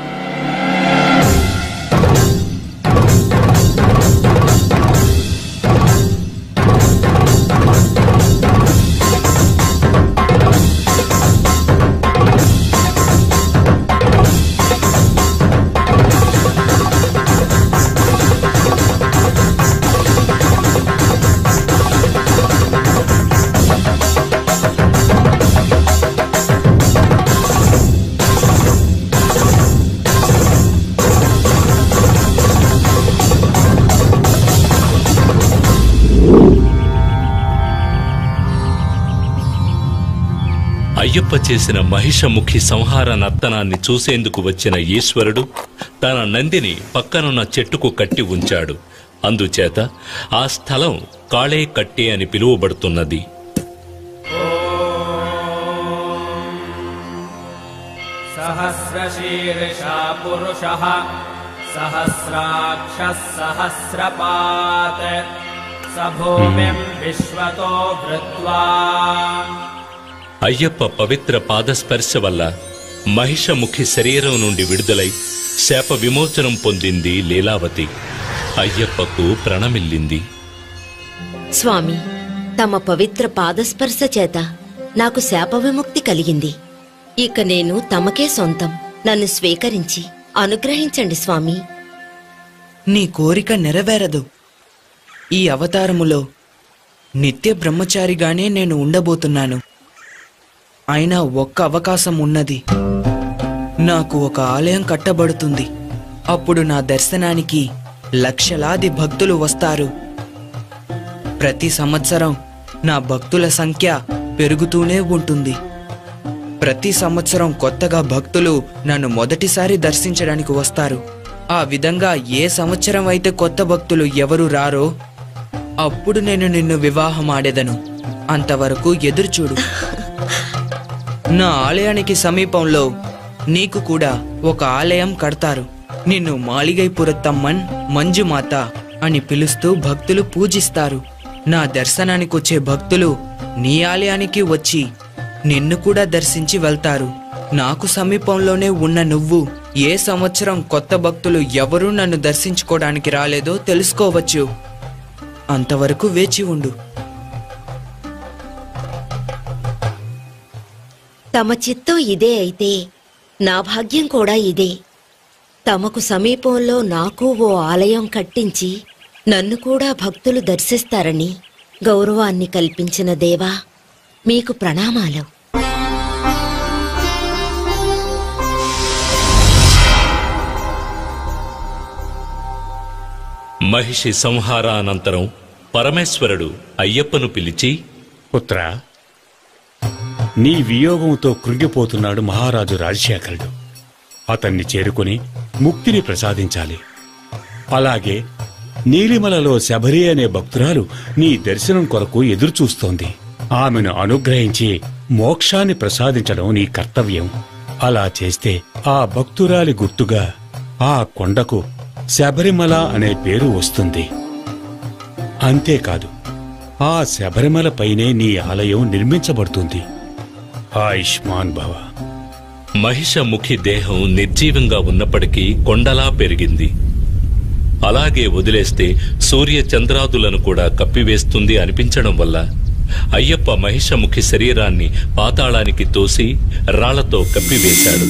అయ్యప్ప చేసిన మహిషముఖి సంహార నర్తనాన్ని చూసేందుకు వచ్చిన ఈశ్వరుడు తన నందిని పక్కనున్న చెట్టుకు కట్టి ఉంచాడు అందుచేత ఆ స్థలం కాళే కట్టి అని పిలువబడుతున్నది सहस्रशीर्षा पुरुषः सहस्राक्षः सहस्रपात् स भूमिम् विश्वतो वृत्वा అయ్యప్ప పవిత్ర పాదస్పర్శ వల్ల మహిషముఖి శరీరం నుండి విడుదలై శాప విమోచనం పొందింది లీలావతి అయ్యప్పకు ప్రణమిల్లింది స్వామి తమ పవిత్ర పాదస్పర్శ చేత నాకు శాప విముక్తి కలిగింది ఇక నేను తమకే సొంతం నన్ను స్వీకరించి అనుగ్రహించండి స్వామి నీ కోరిక నెరవేరదు ఈ అవతారములో నిత్య బ్రహ్మచారిగానే నేను ఉండబోతున్నాను అయినా ఒక్క అవకాశం ఉన్నది నాకు ఒక ఆలయం కట్టబడుతుంది అప్పుడు నా దర్శనానికి లక్షలాది భక్తులు వస్తారు ప్రతి సంవత్సరం నా భక్తుల సంఖ్య పెరుగుతూనే ఉంటుంది ప్రతి సంవత్సరం కొత్తగా భక్తులు నన్ను మొదటిసారి దర్శించడానికి వస్తారు ఆ విధంగా ఏ సంవత్సరం అయితే కొత్త భక్తులు ఎవరు రారో అప్పుడు నేను నిన్ను వివాహం ఆడేదను అంతవరకు ఎదురుచూడు నా ఆలయానికి సమీపంలో నీకు కూడా ఒక ఆలయం కడతారు నిన్ను మాలిగైపురత్తమ్మన్ మంజుమాత అని పిలుస్తూ భక్తులు పూజిస్తారు నా దర్శనానికొచ్చే భక్తులు నీ ఆలయానికి వచ్చి నిన్ను కూడా దర్శించి వెళ్తారు నాకు సమీపంలోనే ఉన్న నువ్వు ఏ సంవత్సరం కొత్త భక్తులు ఎవరూ నన్ను దర్శించుకోవడానికి రాలేదో తెలుసుకోవచ్చు అంతవరకు వేచి ఉండు తమ చిత్తం ఇదే అయితే నా భాగ్యం కూడా ఇదే తమకు సమీపంలో నాకు ఓ ఆలయం కట్టించి నన్ను కూడా భక్తులు దర్శిస్తారని గౌరవాన్ని కల్పించిన దేవా మీకు ప్రణామాలు మహిషి సంహారానంతరం పరమేశ్వరుడు అయ్యప్పను పిలిచి పుత్ర నీ వియోగంతో కృంగిపోతున్నాడు మహారాజు రాజశేఖరుడు అతన్ని చేరుకుని ముక్తిని ప్రసాదించాలి అలాగే నీలిమలలో శబరి అనే భక్తురాలు నీ దర్శనం కొరకు ఎదురుచూస్తోంది ఆమెను అనుగ్రహించి మోక్షాన్ని ప్రసాదించడం నీ కర్తవ్యం అలా చేస్తే ఆ భక్తురాలి గుర్తుగా ఆ కొండకు శబరిమల అనే పేరు వస్తుంది అంతేకాదు ఆ శబరిమల పైనే నీ ఆలయం నిర్మించబడుతుంది ఆయుష్మాన్ భవ మహిషముఖి దేహం నిర్జీవంగా ఉన్నప్పటికీ కొండలా పెరిగింది అలాగే వదిలేస్తే సూర్య చంద్రాదులను కూడా కప్పివేస్తుంది అనిపించడం వల్ల అయ్యప్ప మహిషముఖి శరీరాన్ని పాతాళానికి తోసి రాళ్లతో కప్పివేశాడు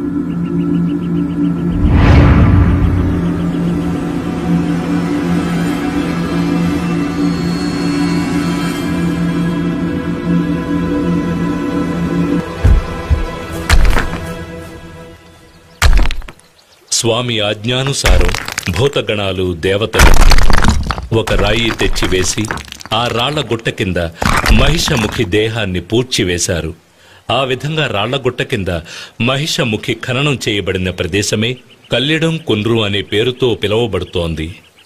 స్వామి ఆజ్ఞానుసారం భూతగణాలు దేవతలు ఒక రాయి తెచ్చివేసి ఆ రాళ్ల గుట్ట కింద మహిషముఖి దేహాన్ని పూడ్చివేశారు ఆ విధంగా రాళ్ల గుట్ట కింద మహిషముఖి ఖననం చేయబడిన ప్రదేశమే కల్లిడం కుండ్రు అనే పేరుతో పిలువబడుతోంది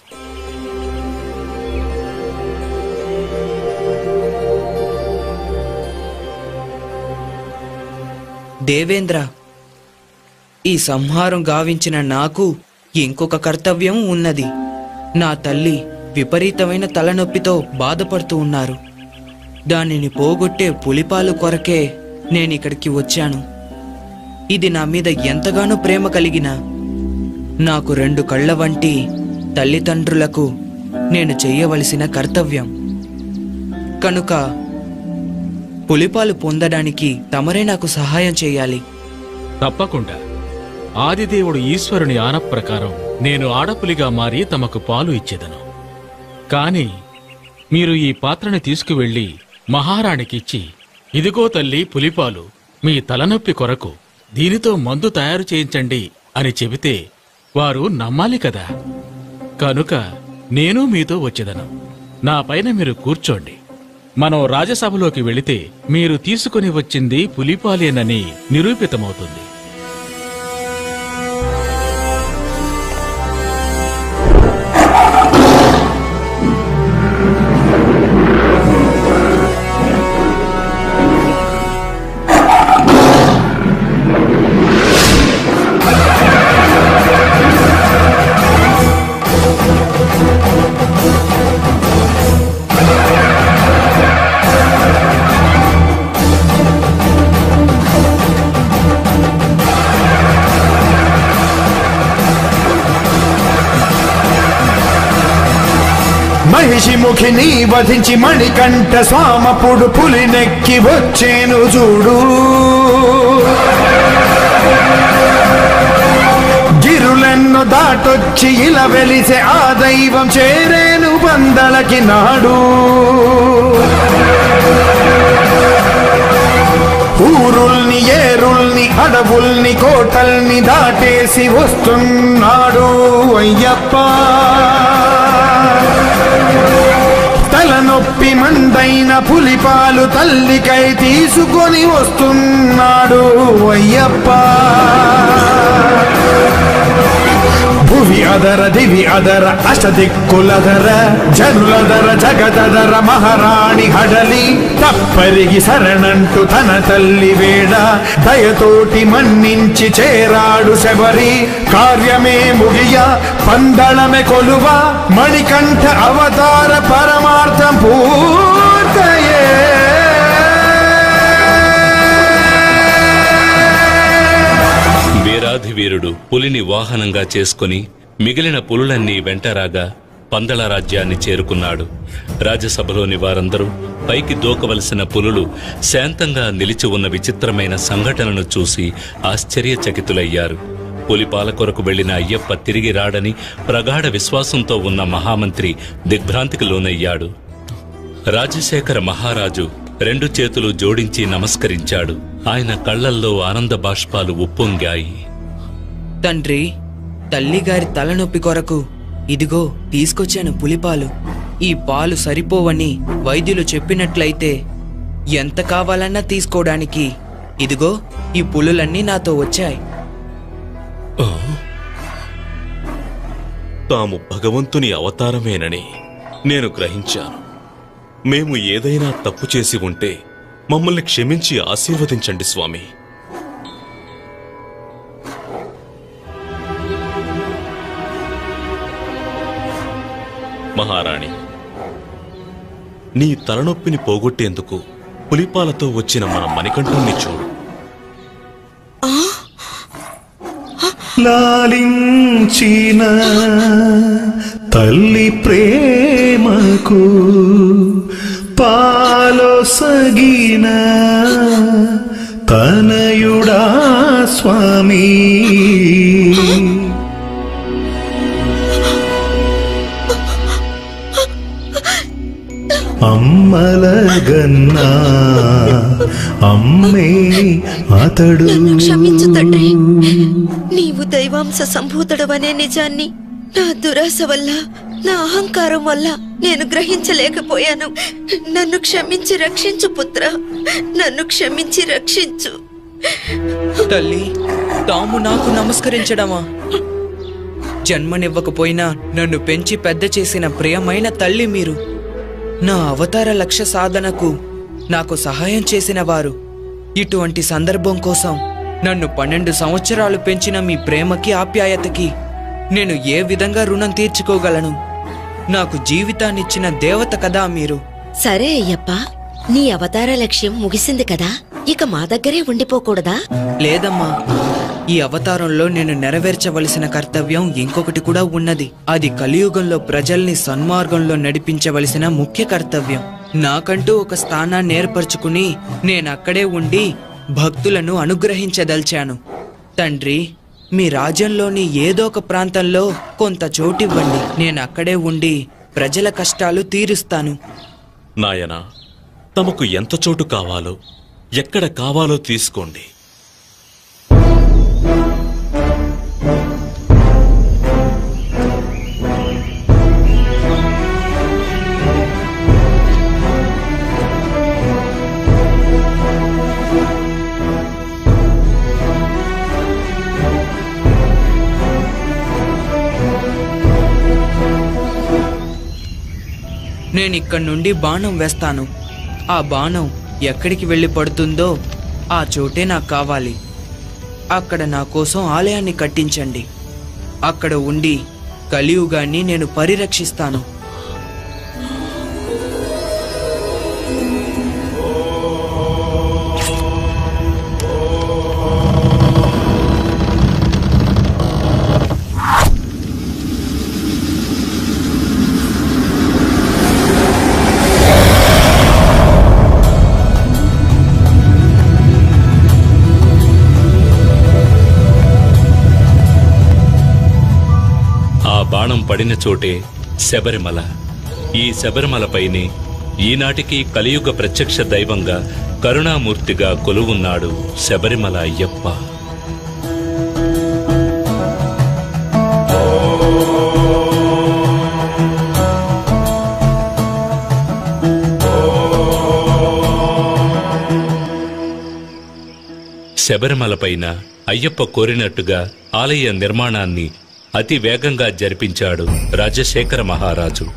దేవేంద్ర ఈ సంహారం గావించిన నాకు ఇంకొక కర్తవ్యం ఉన్నది నా తల్లి విపరీతమైన తలనొప్పితో బాధపడుతూ ఉన్నారు దానిని పోగొట్టే పులిపాలు కొరకే నేనిక్కడికి వచ్చాను ఇది నా మీద ఎంతగానో ప్రేమ కలిగిన నాకు రెండు కళ్ళ వంటి తల్లిదండ్రులకు నేను చెయ్యవలసిన కర్తవ్యం కనుక పులిపాలు పొందడానికి తమరే నాకు సహాయం చేయాలి తప్పకుండా ఆదిదేవుడు ఈశ్వరుని ఆన ప్రకారం నేను ఆడపులిగా మారి తమకు పాలు ఇచ్చేదను కాని మీరు ఈ పాత్రని తీసుకువెళ్ళి మహారాణికిచ్చి ఇదిగో తల్లి పులిపాలు మీ తలనొప్పి కొరకు దీనితో మందు తయారు చేయించండి అని చెబితే వారు నమ్మాలి కదా కనుక నేను మీతో వచ్చేదను నా పైన మీరు కూర్చోండి మనం రాజసభలోకి వెళితే మీరు తీసుకుని వచ్చింది పులిపాలేనని నిరూపితమవుతుంది మహిషి ముఖిని వధించి మణికంఠ స్వామపుడు పులినెక్కి వచ్చేను చూడు గిరులెన్ను దాటొచ్చి ఇలా వెలిసే ఆ దైవం చేరేను బందలకి నాడు ఊరుల్ని ఏరుల్ని అడవుల్ని కోటల్ని దాటేసి వస్తున్నాడు అయ్యప్ప తలనొప్పి మందైన పులిపాలు తల్లికై తీసుకొని వస్తున్నాడు అయ్యప్ప భువి అదర దివి అదర అష్టదిక్కులదర జనులదర జగదదర మహారాణి హడలి తప్పరిగి శరణంటూ తన తల్లి వేడ దయతోటి మన్నించి చేరాడు శబరి కార్యమే ముగియ పందళమే కొలువ మణికంఠ అవతార పరమార్థం పూర్తయే వీరాధి వీరుడు పులిని వాహనంగా చేసుకుని మిగిలిన పులులన్నీ వెంటరాగా పందల రాజ్యాన్ని చేరుకున్నాడు రాజ్యసభలోని వారందరూ పైకి దూకవలసిన పులులు శాంతంగా నిలిచి ఉన్న విచిత్రమైన సంఘటనను చూసి ఆశ్చర్యచకితులయ్యారు పులిపాల కొరకు వెళ్లిన అయ్యప్ప తిరిగి రాడని ప్రగాఢ విశ్వాసంతో ఉన్న మహామంత్రి దిగ్భ్రాంతికి లోనయ్యాడు రాజశేఖర మహారాజు రెండు చేతులు జోడించి నమస్కరించాడు ఆయన కళ్లల్లో ఆనంద బాష్పాలు ఉప్పొంగాయి తండ్రి తల్లిగారి తలనొప్పి కొరకు ఇదిగో తీసుకొచ్చాను పులిపాలు ఈ పాలు సరిపోవని వైద్యులు చెప్పినట్లయితే ఎంత కావాలన్నా తీసుకోవడానికి ఇదిగో ఈ పులులన్నీ నాతో వచ్చాయి ఆ? తాము భగవంతుని అవతారమేనని నేను గ్రహించాను మేము ఏదైనా తప్పు చేసి ఉంటే మమ్మల్ని క్షమించి ఆశీర్వదించండి స్వామి మహారాణి నీ తలనొప్పిని పోగొట్టేందుకు పులిపాలతో వచ్చిన మన మణికంఠుణ్ణి చూడు లాలించిన తల్లి ప్రేమకు పాలొసగిన తనయుడా స్వామి అమ్మలగన్నా అమ్మే అతడు నన్ను క్షమించు తండ్రి నీవు దైవాంశ సంభూతుడవనే నిజాన్ని నా దురాశ వల్ల నా అహంకారం వల్ల నేను గ్రహించలేకపోయాను నన్ను క్షమించి రక్షించు పుత్ర నన్ను క్షమించి రక్షించు తల్లి తాము నాకు నమస్కరించడమా జన్మనివ్వకపోయినా నన్ను పెంచి పెద్ద చేసిన ప్రియమైన తల్లి మీరు నా అవతార లక్ష్య సాధనకు నాకు సహాయం చేసిన వారు ఇటువంటి సందర్భం కోసం నన్ను పన్నెండు సంవత్సరాలు పెంచిన మీ ప్రేమకి ఆప్యాయతకి నేను ఏ విధంగా రుణం తీర్చుకోగలను నాకు జీవితాన్నిచ్చిన దేవత కదా మీరు సరే అయ్యప్ప నీ అవతార లక్ష్యం ముగిసింది కదా ఇక మా దగ్గరే ఉండిపోకూడదా లేదమ్మా ఈ అవతారంలో నేను నెరవేర్చవలసిన కర్తవ్యం ఇంకొకటి కూడా ఉన్నది అది కలియుగంలో ప్రజల్ని సన్మార్గంలో నడిపించవలసిన ముఖ్య కర్తవ్యం నాకంటూ ఒక స్థానాన్ని ఏర్పరచుకుని నేనక్కడే ఉండి భక్తులను అనుగ్రహించదల్చాను తండ్రి మీ రాజ్యంలోని ఏదో ఒక ప్రాంతంలో కొంత చోటివ్వండి నేను అక్కడే ఉండి ప్రజల కష్టాలు తీరుస్తాను నాయనా తమకు ఎంత చోటు కావాలో ఎక్కడ కావాలో తీసుకోండి నేను ఇక్కడి నుండి బాణం వేస్తాను ఆ బాణం ఎక్కడికి వెళ్ళి పడుతుందో ఆ చోటే నాకు కావాలి అక్కడ నా కోసం ఆలయాన్ని కట్టించండి అక్కడ ఉండి కలియుగాన్ని నేను పరిరక్షిస్తాను ఆ బాణం పడిన చోటే శబరిమల ఈ శబరిమలపైనే ఈనాటికి కలియుగ ప్రత్యక్ష దైవంగా కరుణామూర్తిగా కొలువున్నాడు శబరిమల అయ్యప్ప శబరిమలపైన అయ్యప్ప కోరినట్టుగా ఆలయ నిర్మాణాన్ని అతి వేగంగా జరిపించాడు రాజశేఖర మహారాజు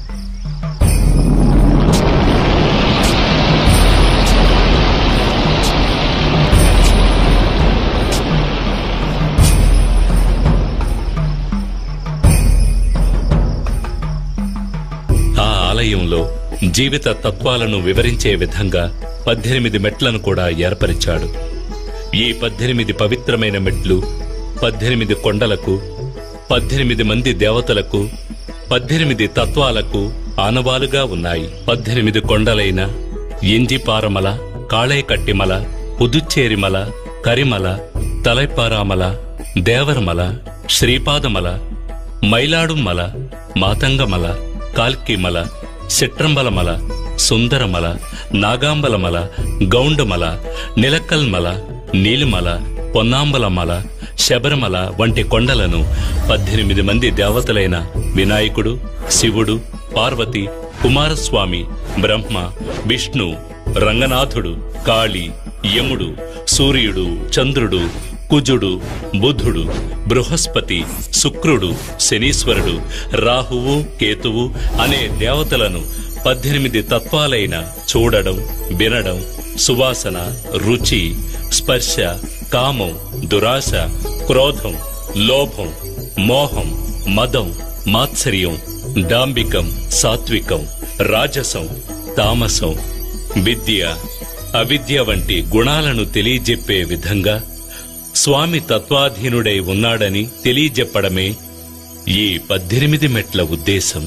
ఆ ఆలయంలో జీవిత తత్వాలను వివరించే విధంగా పద్దెనిమిది మెట్లను కూడా ఏర్పరిచాడు ఈ పద్దెనిమిది పవిత్రమైన మెట్లు పద్దెనిమిది కొండలకు పద్దెనిమిది మంది దేవతలకు పద్దెనిమిది తత్వాలకు ఆనవాలుగా ఉన్నాయి పద్దెనిమిది కొండలైన ఎంజిపారమల కాళేకట్టిమల పుదుచ్చేరిమల కరిమల తలైపారామల దేవరమల శ్రీపాదమల మైలాడుమల మాతంగమల కాల్కిమల సిట్రంబలమల సుందరమల నాగాంబలమల గౌండమల నిలక్కల్మల నీలిమల పొన్నాంబలమల శబరిమల వంటి కొండలను పద్దెనిమిది మంది దేవతలైన వినాయకుడు శివుడు పార్వతి కుమారస్వామి బ్రహ్మ విష్ణు రంగనాథుడు కాళి యముడు సూర్యుడు చంద్రుడు కుజుడు బుధుడు బృహస్పతి శుక్రుడు శనీశ్వరుడు రాహువు కేతువు అనే దేవతలను పద్దెనిమిది తత్వాలైన చూడడం వినడం సువాసన రుచి స్పర్శ కామం దురాశ క్రోధం లోభం మోహం మదం మాత్సర్యం డాంబికం సాత్వికం రాజసం తామసం విద్య అవిద్య వంటి గుణాలను తెలియజెప్పే విధంగా స్వామి తత్వాధీనుడై ఉన్నాడని తెలియజెప్పడమే ఈ పద్దెనిమిది మెట్ల ఉద్దేశం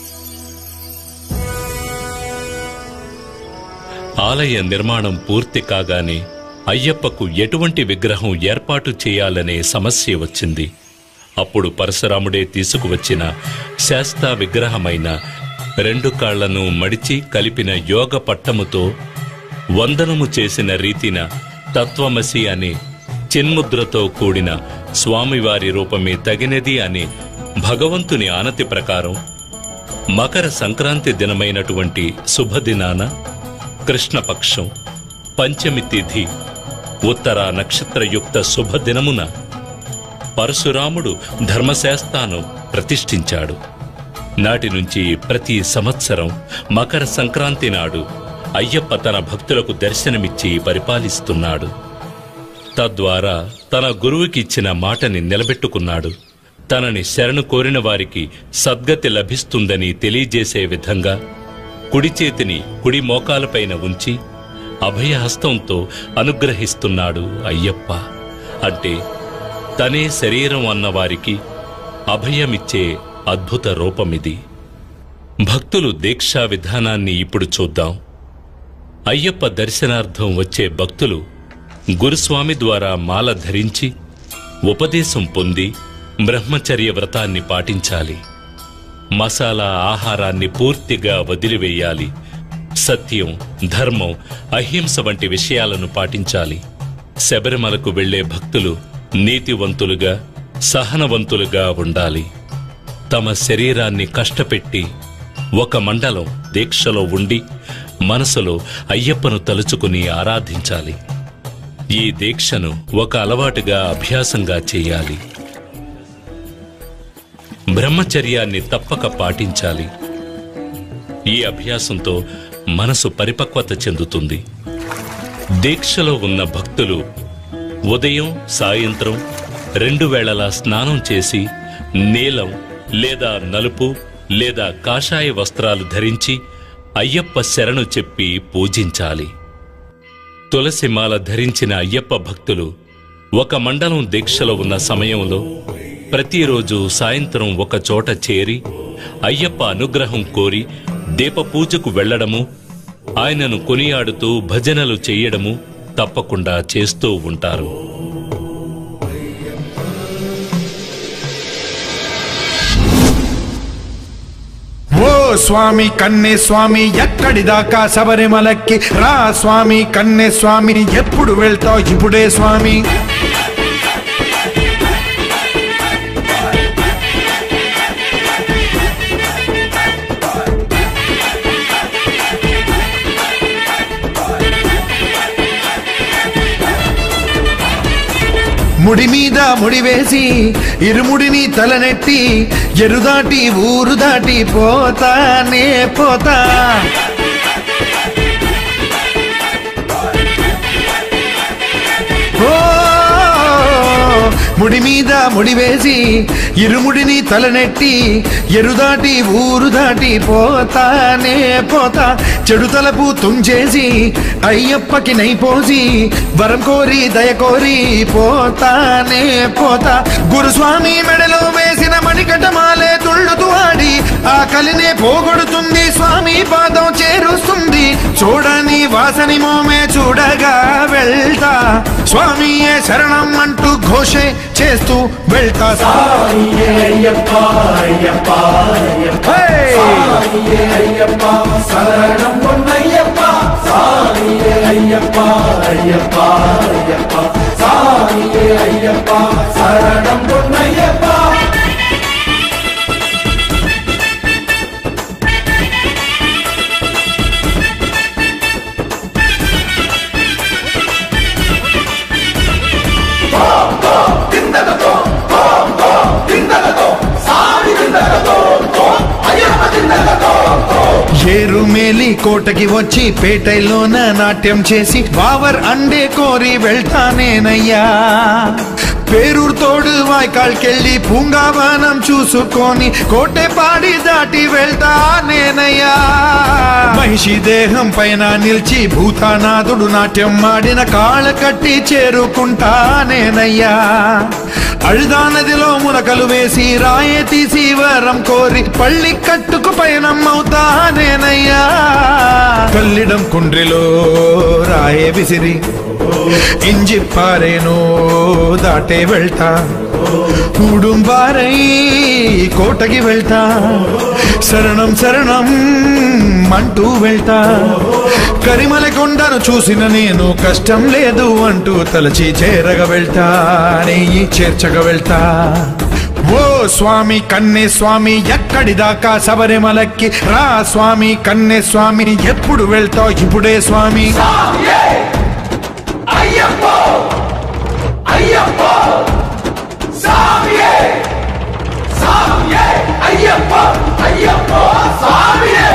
ఆలయ నిర్మాణం పూర్తి కాగానే అయ్యప్పకు ఎటువంటి విగ్రహం ఏర్పాటు చేయాలనే సమస్య వచ్చింది అప్పుడు పరశురాముడే తీసుకువచ్చిన శాస్తా విగ్రహమైన రెండు కాళ్లను మడిచి కలిపిన యోగ పట్టముతో వందనము చేసిన రీతిన తత్వమసి అనే చిన్ముద్రతో కూడిన స్వామివారి రూపమే తగినది అని భగవంతుని ఆనతి ప్రకారం మకర సంక్రాంతి దినమైనటువంటి శుభదినాన కృష్ణపక్షం పంచమి తిథి ఉత్తర నక్షత్రయుక్త శుభదినమున పరశురాముడు ధర్మశాస్త్రాను ప్రతిష్ఠించాడు నాటి నుంచి ప్రతి సంవత్సరం మకర సంక్రాంతి నాడు అయ్యప్ప తన భక్తులకు దర్శనమిచ్చి పరిపాలిస్తున్నాడు తద్వారా తన గురువుకిచ్చిన మాటని నిలబెట్టుకున్నాడు తనని శరణు కోరిన వారికి సద్గతి లభిస్తుందని తెలియజేసే విధంగా కుడి చేతిని కుడి మోకాలపైన ఉంచి అభయహస్తంతో అనుగ్రహిస్తున్నాడు అయ్యప్ప అంటే తనే శరీరం అన్నవారికి అభయమిచ్చే అద్భుత రూపమిది భక్తులు దీక్షా విధానాన్ని ఇప్పుడు చూద్దాం అయ్యప్ప దర్శనార్థం వచ్చే భక్తులు గురుస్వామి ద్వారా మాల ధరించి ఉపదేశం పొంది బ్రహ్మచర్య వ్రతాన్ని పాటించాలి మసాలా ఆహారాన్ని పూర్తిగా వదిలివేయాలి సత్యం ధర్మం అహింస వంటి విషయాలను పాటించాలి శబరిమలకు వెళ్లే భక్తులు నీతివంతులుగా సహనవంతులుగా ఉండాలి తమ శరీరాన్ని కష్టపెట్టి ఒక మండలం దీక్షలో ఉండి మనసులో అయ్యప్పను తలుచుకుని ఆరాధించాలి ఈ దీక్షను ఒక అలవాటుగా అభ్యాసంగా చేయాలి బ్రహ్మచర్యాన్ని తప్పక పాటించాలి ఈ అభ్యాసంతో మనసు పరిపక్వత చెందుతుంది దీక్షలో ఉన్న భక్తులు ఉదయం సాయంత్రం రెండు వేళలా స్నానం చేసి నీలం లేదా నలుపు లేదా కాషాయ వస్త్రాలు ధరించి అయ్యప్ప శరణు చెప్పి పూజించాలి తులసిమాల ధరించిన అయ్యప్ప భక్తులు ఒక మండలం దీక్షలో ఉన్న సమయంలో ప్రతిరోజు సాయంత్రం ఒక చోట చేరి అయ్యప్ప అనుగ్రహం కోరి దీపపూజకు వెళ్లడము ఆయనను కొనియాడుతూ భజనలు చెయ్యడము తప్పకుండా చేస్తూ ఉంటారు ఓ స్వామి కన్నే స్వామి ఎక్కడి దాకా శబరిమలకి రా స్వామి కన్నే స్వామి ఎప్పుడు వెళ్తావు ఇప్పుడే స్వామి ముడి మీద ముడి వేసి ఇరుముడిని తలనెట్టి ఎరుదాటి ఊరు దాటి పోతానే పోతా ఓ ముడి మీద ముడి వేసి ఇరుముడిని తలనెట్టి ఎరుదాటి ఊరు దాటి పోతానే పోతా చెడు తలపు తుంచేసి అయ్యప్పకి నైపోసి వరం కోరి దయ కోరి పోతానే పోతా గురుస్వామి మెడలో వేసిన మణికటమాలే తుళ్ళుతూ ఆడి ఆ కలినే పోగొడుతుంది స్వామి పాదం చేరుస్తుంది చూడని వాసని మోమే చూడగా వెళ్తా స్వామియే శరణం అంటూ ఘోషే చేస్తూ వెళ్తా శరణం పొన్నయ్యప్ప సామియే అయ్యప్ప అయ్యప్ప అయ్యప్ప సామియే అయ్యప్ప శరణం పొన్నయ్యప్ప ఏరుమేలి కోటకి వచ్చి పేటైలోన నాట్యం చేసి వావర్ అండే కోరి వెళ్తానేనయ్యా పేరూరు తోడు వాய்కాల్కెళ్ళి పూంగావనం చూసుకొని కోటెపాడి దాటి వెళ్తా నేనయ్యా మహిషి దేహం పైన నిలిచి భూతానాథుడు నాట్యం ఆడిన కాళ్ళ కట్టి చేరుకుంటా నేనయ్యా అழுదా నదిలో మునకలు వేసి రాయే తీసి వరం కోరి పళ్ళి కట్టుకు పయనమ్మవుతా నేనయ్యా కల్లిడం కుండ్రిలో రాయే విసిరి ఇంజి పారేను దాటే వెళ్తా ఉడుంబారై కోటకి వెళ్తా శరణం శరణం అంటూ వెళ్తా కరిమల కొండను చూసిన నేను కష్టం లేదు అంటూ తలచి చేరగ వెళ్తా నెయ్యి చేర్చగ వెళ్తా ఓ స్వామి కన్నే స్వామి ఎక్కడి దాకా శబరిమలకి రా స్వామి కన్నే స్వామి ఎప్పుడు వెళ్తావు ఇప్పుడే స్వామి అయ్యప్ప అయ్యప్ప సామియే సామియే అయ్యప్ప అయ్యప్ప సామియే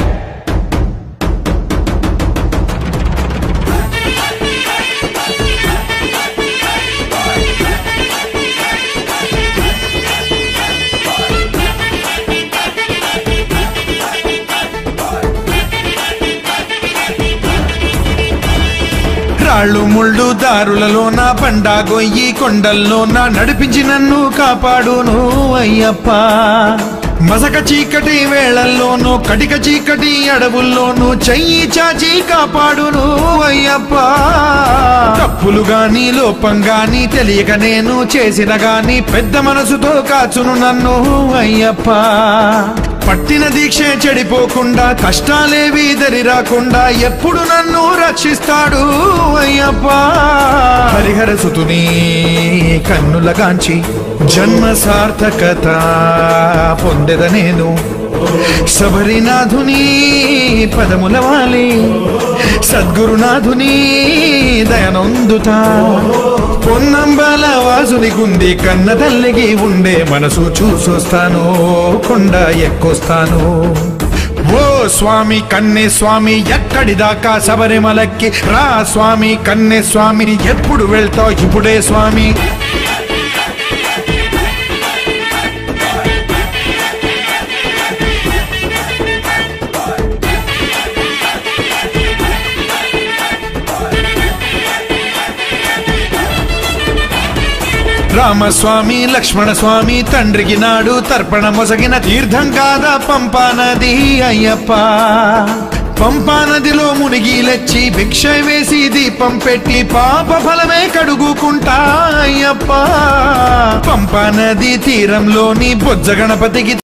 రాళ్ళు ముళ్ళు దారులలో నా బండా గొయ్యి కొండల్లో నా నడిపించి నన్ను కాపాడును అయ్యప్ప మసక చీకటి వేళల్లోనూ కటిక చీకటి అడవుల్లోనూ చెయ్యి చాచి కాపాడును అయ్యప్ప తప్పులు గాని లోపం గాని తెలియక నేను చేసిన గాని పెద్ద మనసుతో కాచును నన్ను అయ్యప్ప పట్టిన దీక్ష చెడిపోకుండా కష్టాలేవి దరి రాకుండా ఎప్పుడు నన్ను రక్షిస్తాడు అయ్యప్ప హరిహర సుతుని కన్నులగాంచి జన్మ సార్థకత పొందెద నేను శబరినాథుని పదముల వాలి సద్గురునాథుని దయనొందుతా పొన్నంబల వాసుని గుంది కన్న తల్లికి ఉండే మనసు చూసొస్తాను కొండ ఎక్కొస్తాను ఓ స్వామి కన్నే స్వామి ఎక్కడి దాకా శబరిమలకి రా స్వామి కన్నే స్వామి ఎప్పుడు వెళ్తావు ఇప్పుడే స్వామి రామస్వామి లక్ష్మణ స్వామి తండ్రికి నాడు తర్పణ మొసగిన తీర్థం కాదా పంపా నది అయ్యప్ప పంపా నదిలో మునిగి లెచ్చి భిక్ష వేసి దీపం పెట్టి పాప ఫలమే కడుగుకుంటా అయ్యప్ప పంపా నది తీరంలోని బొజ్జ గణపతికి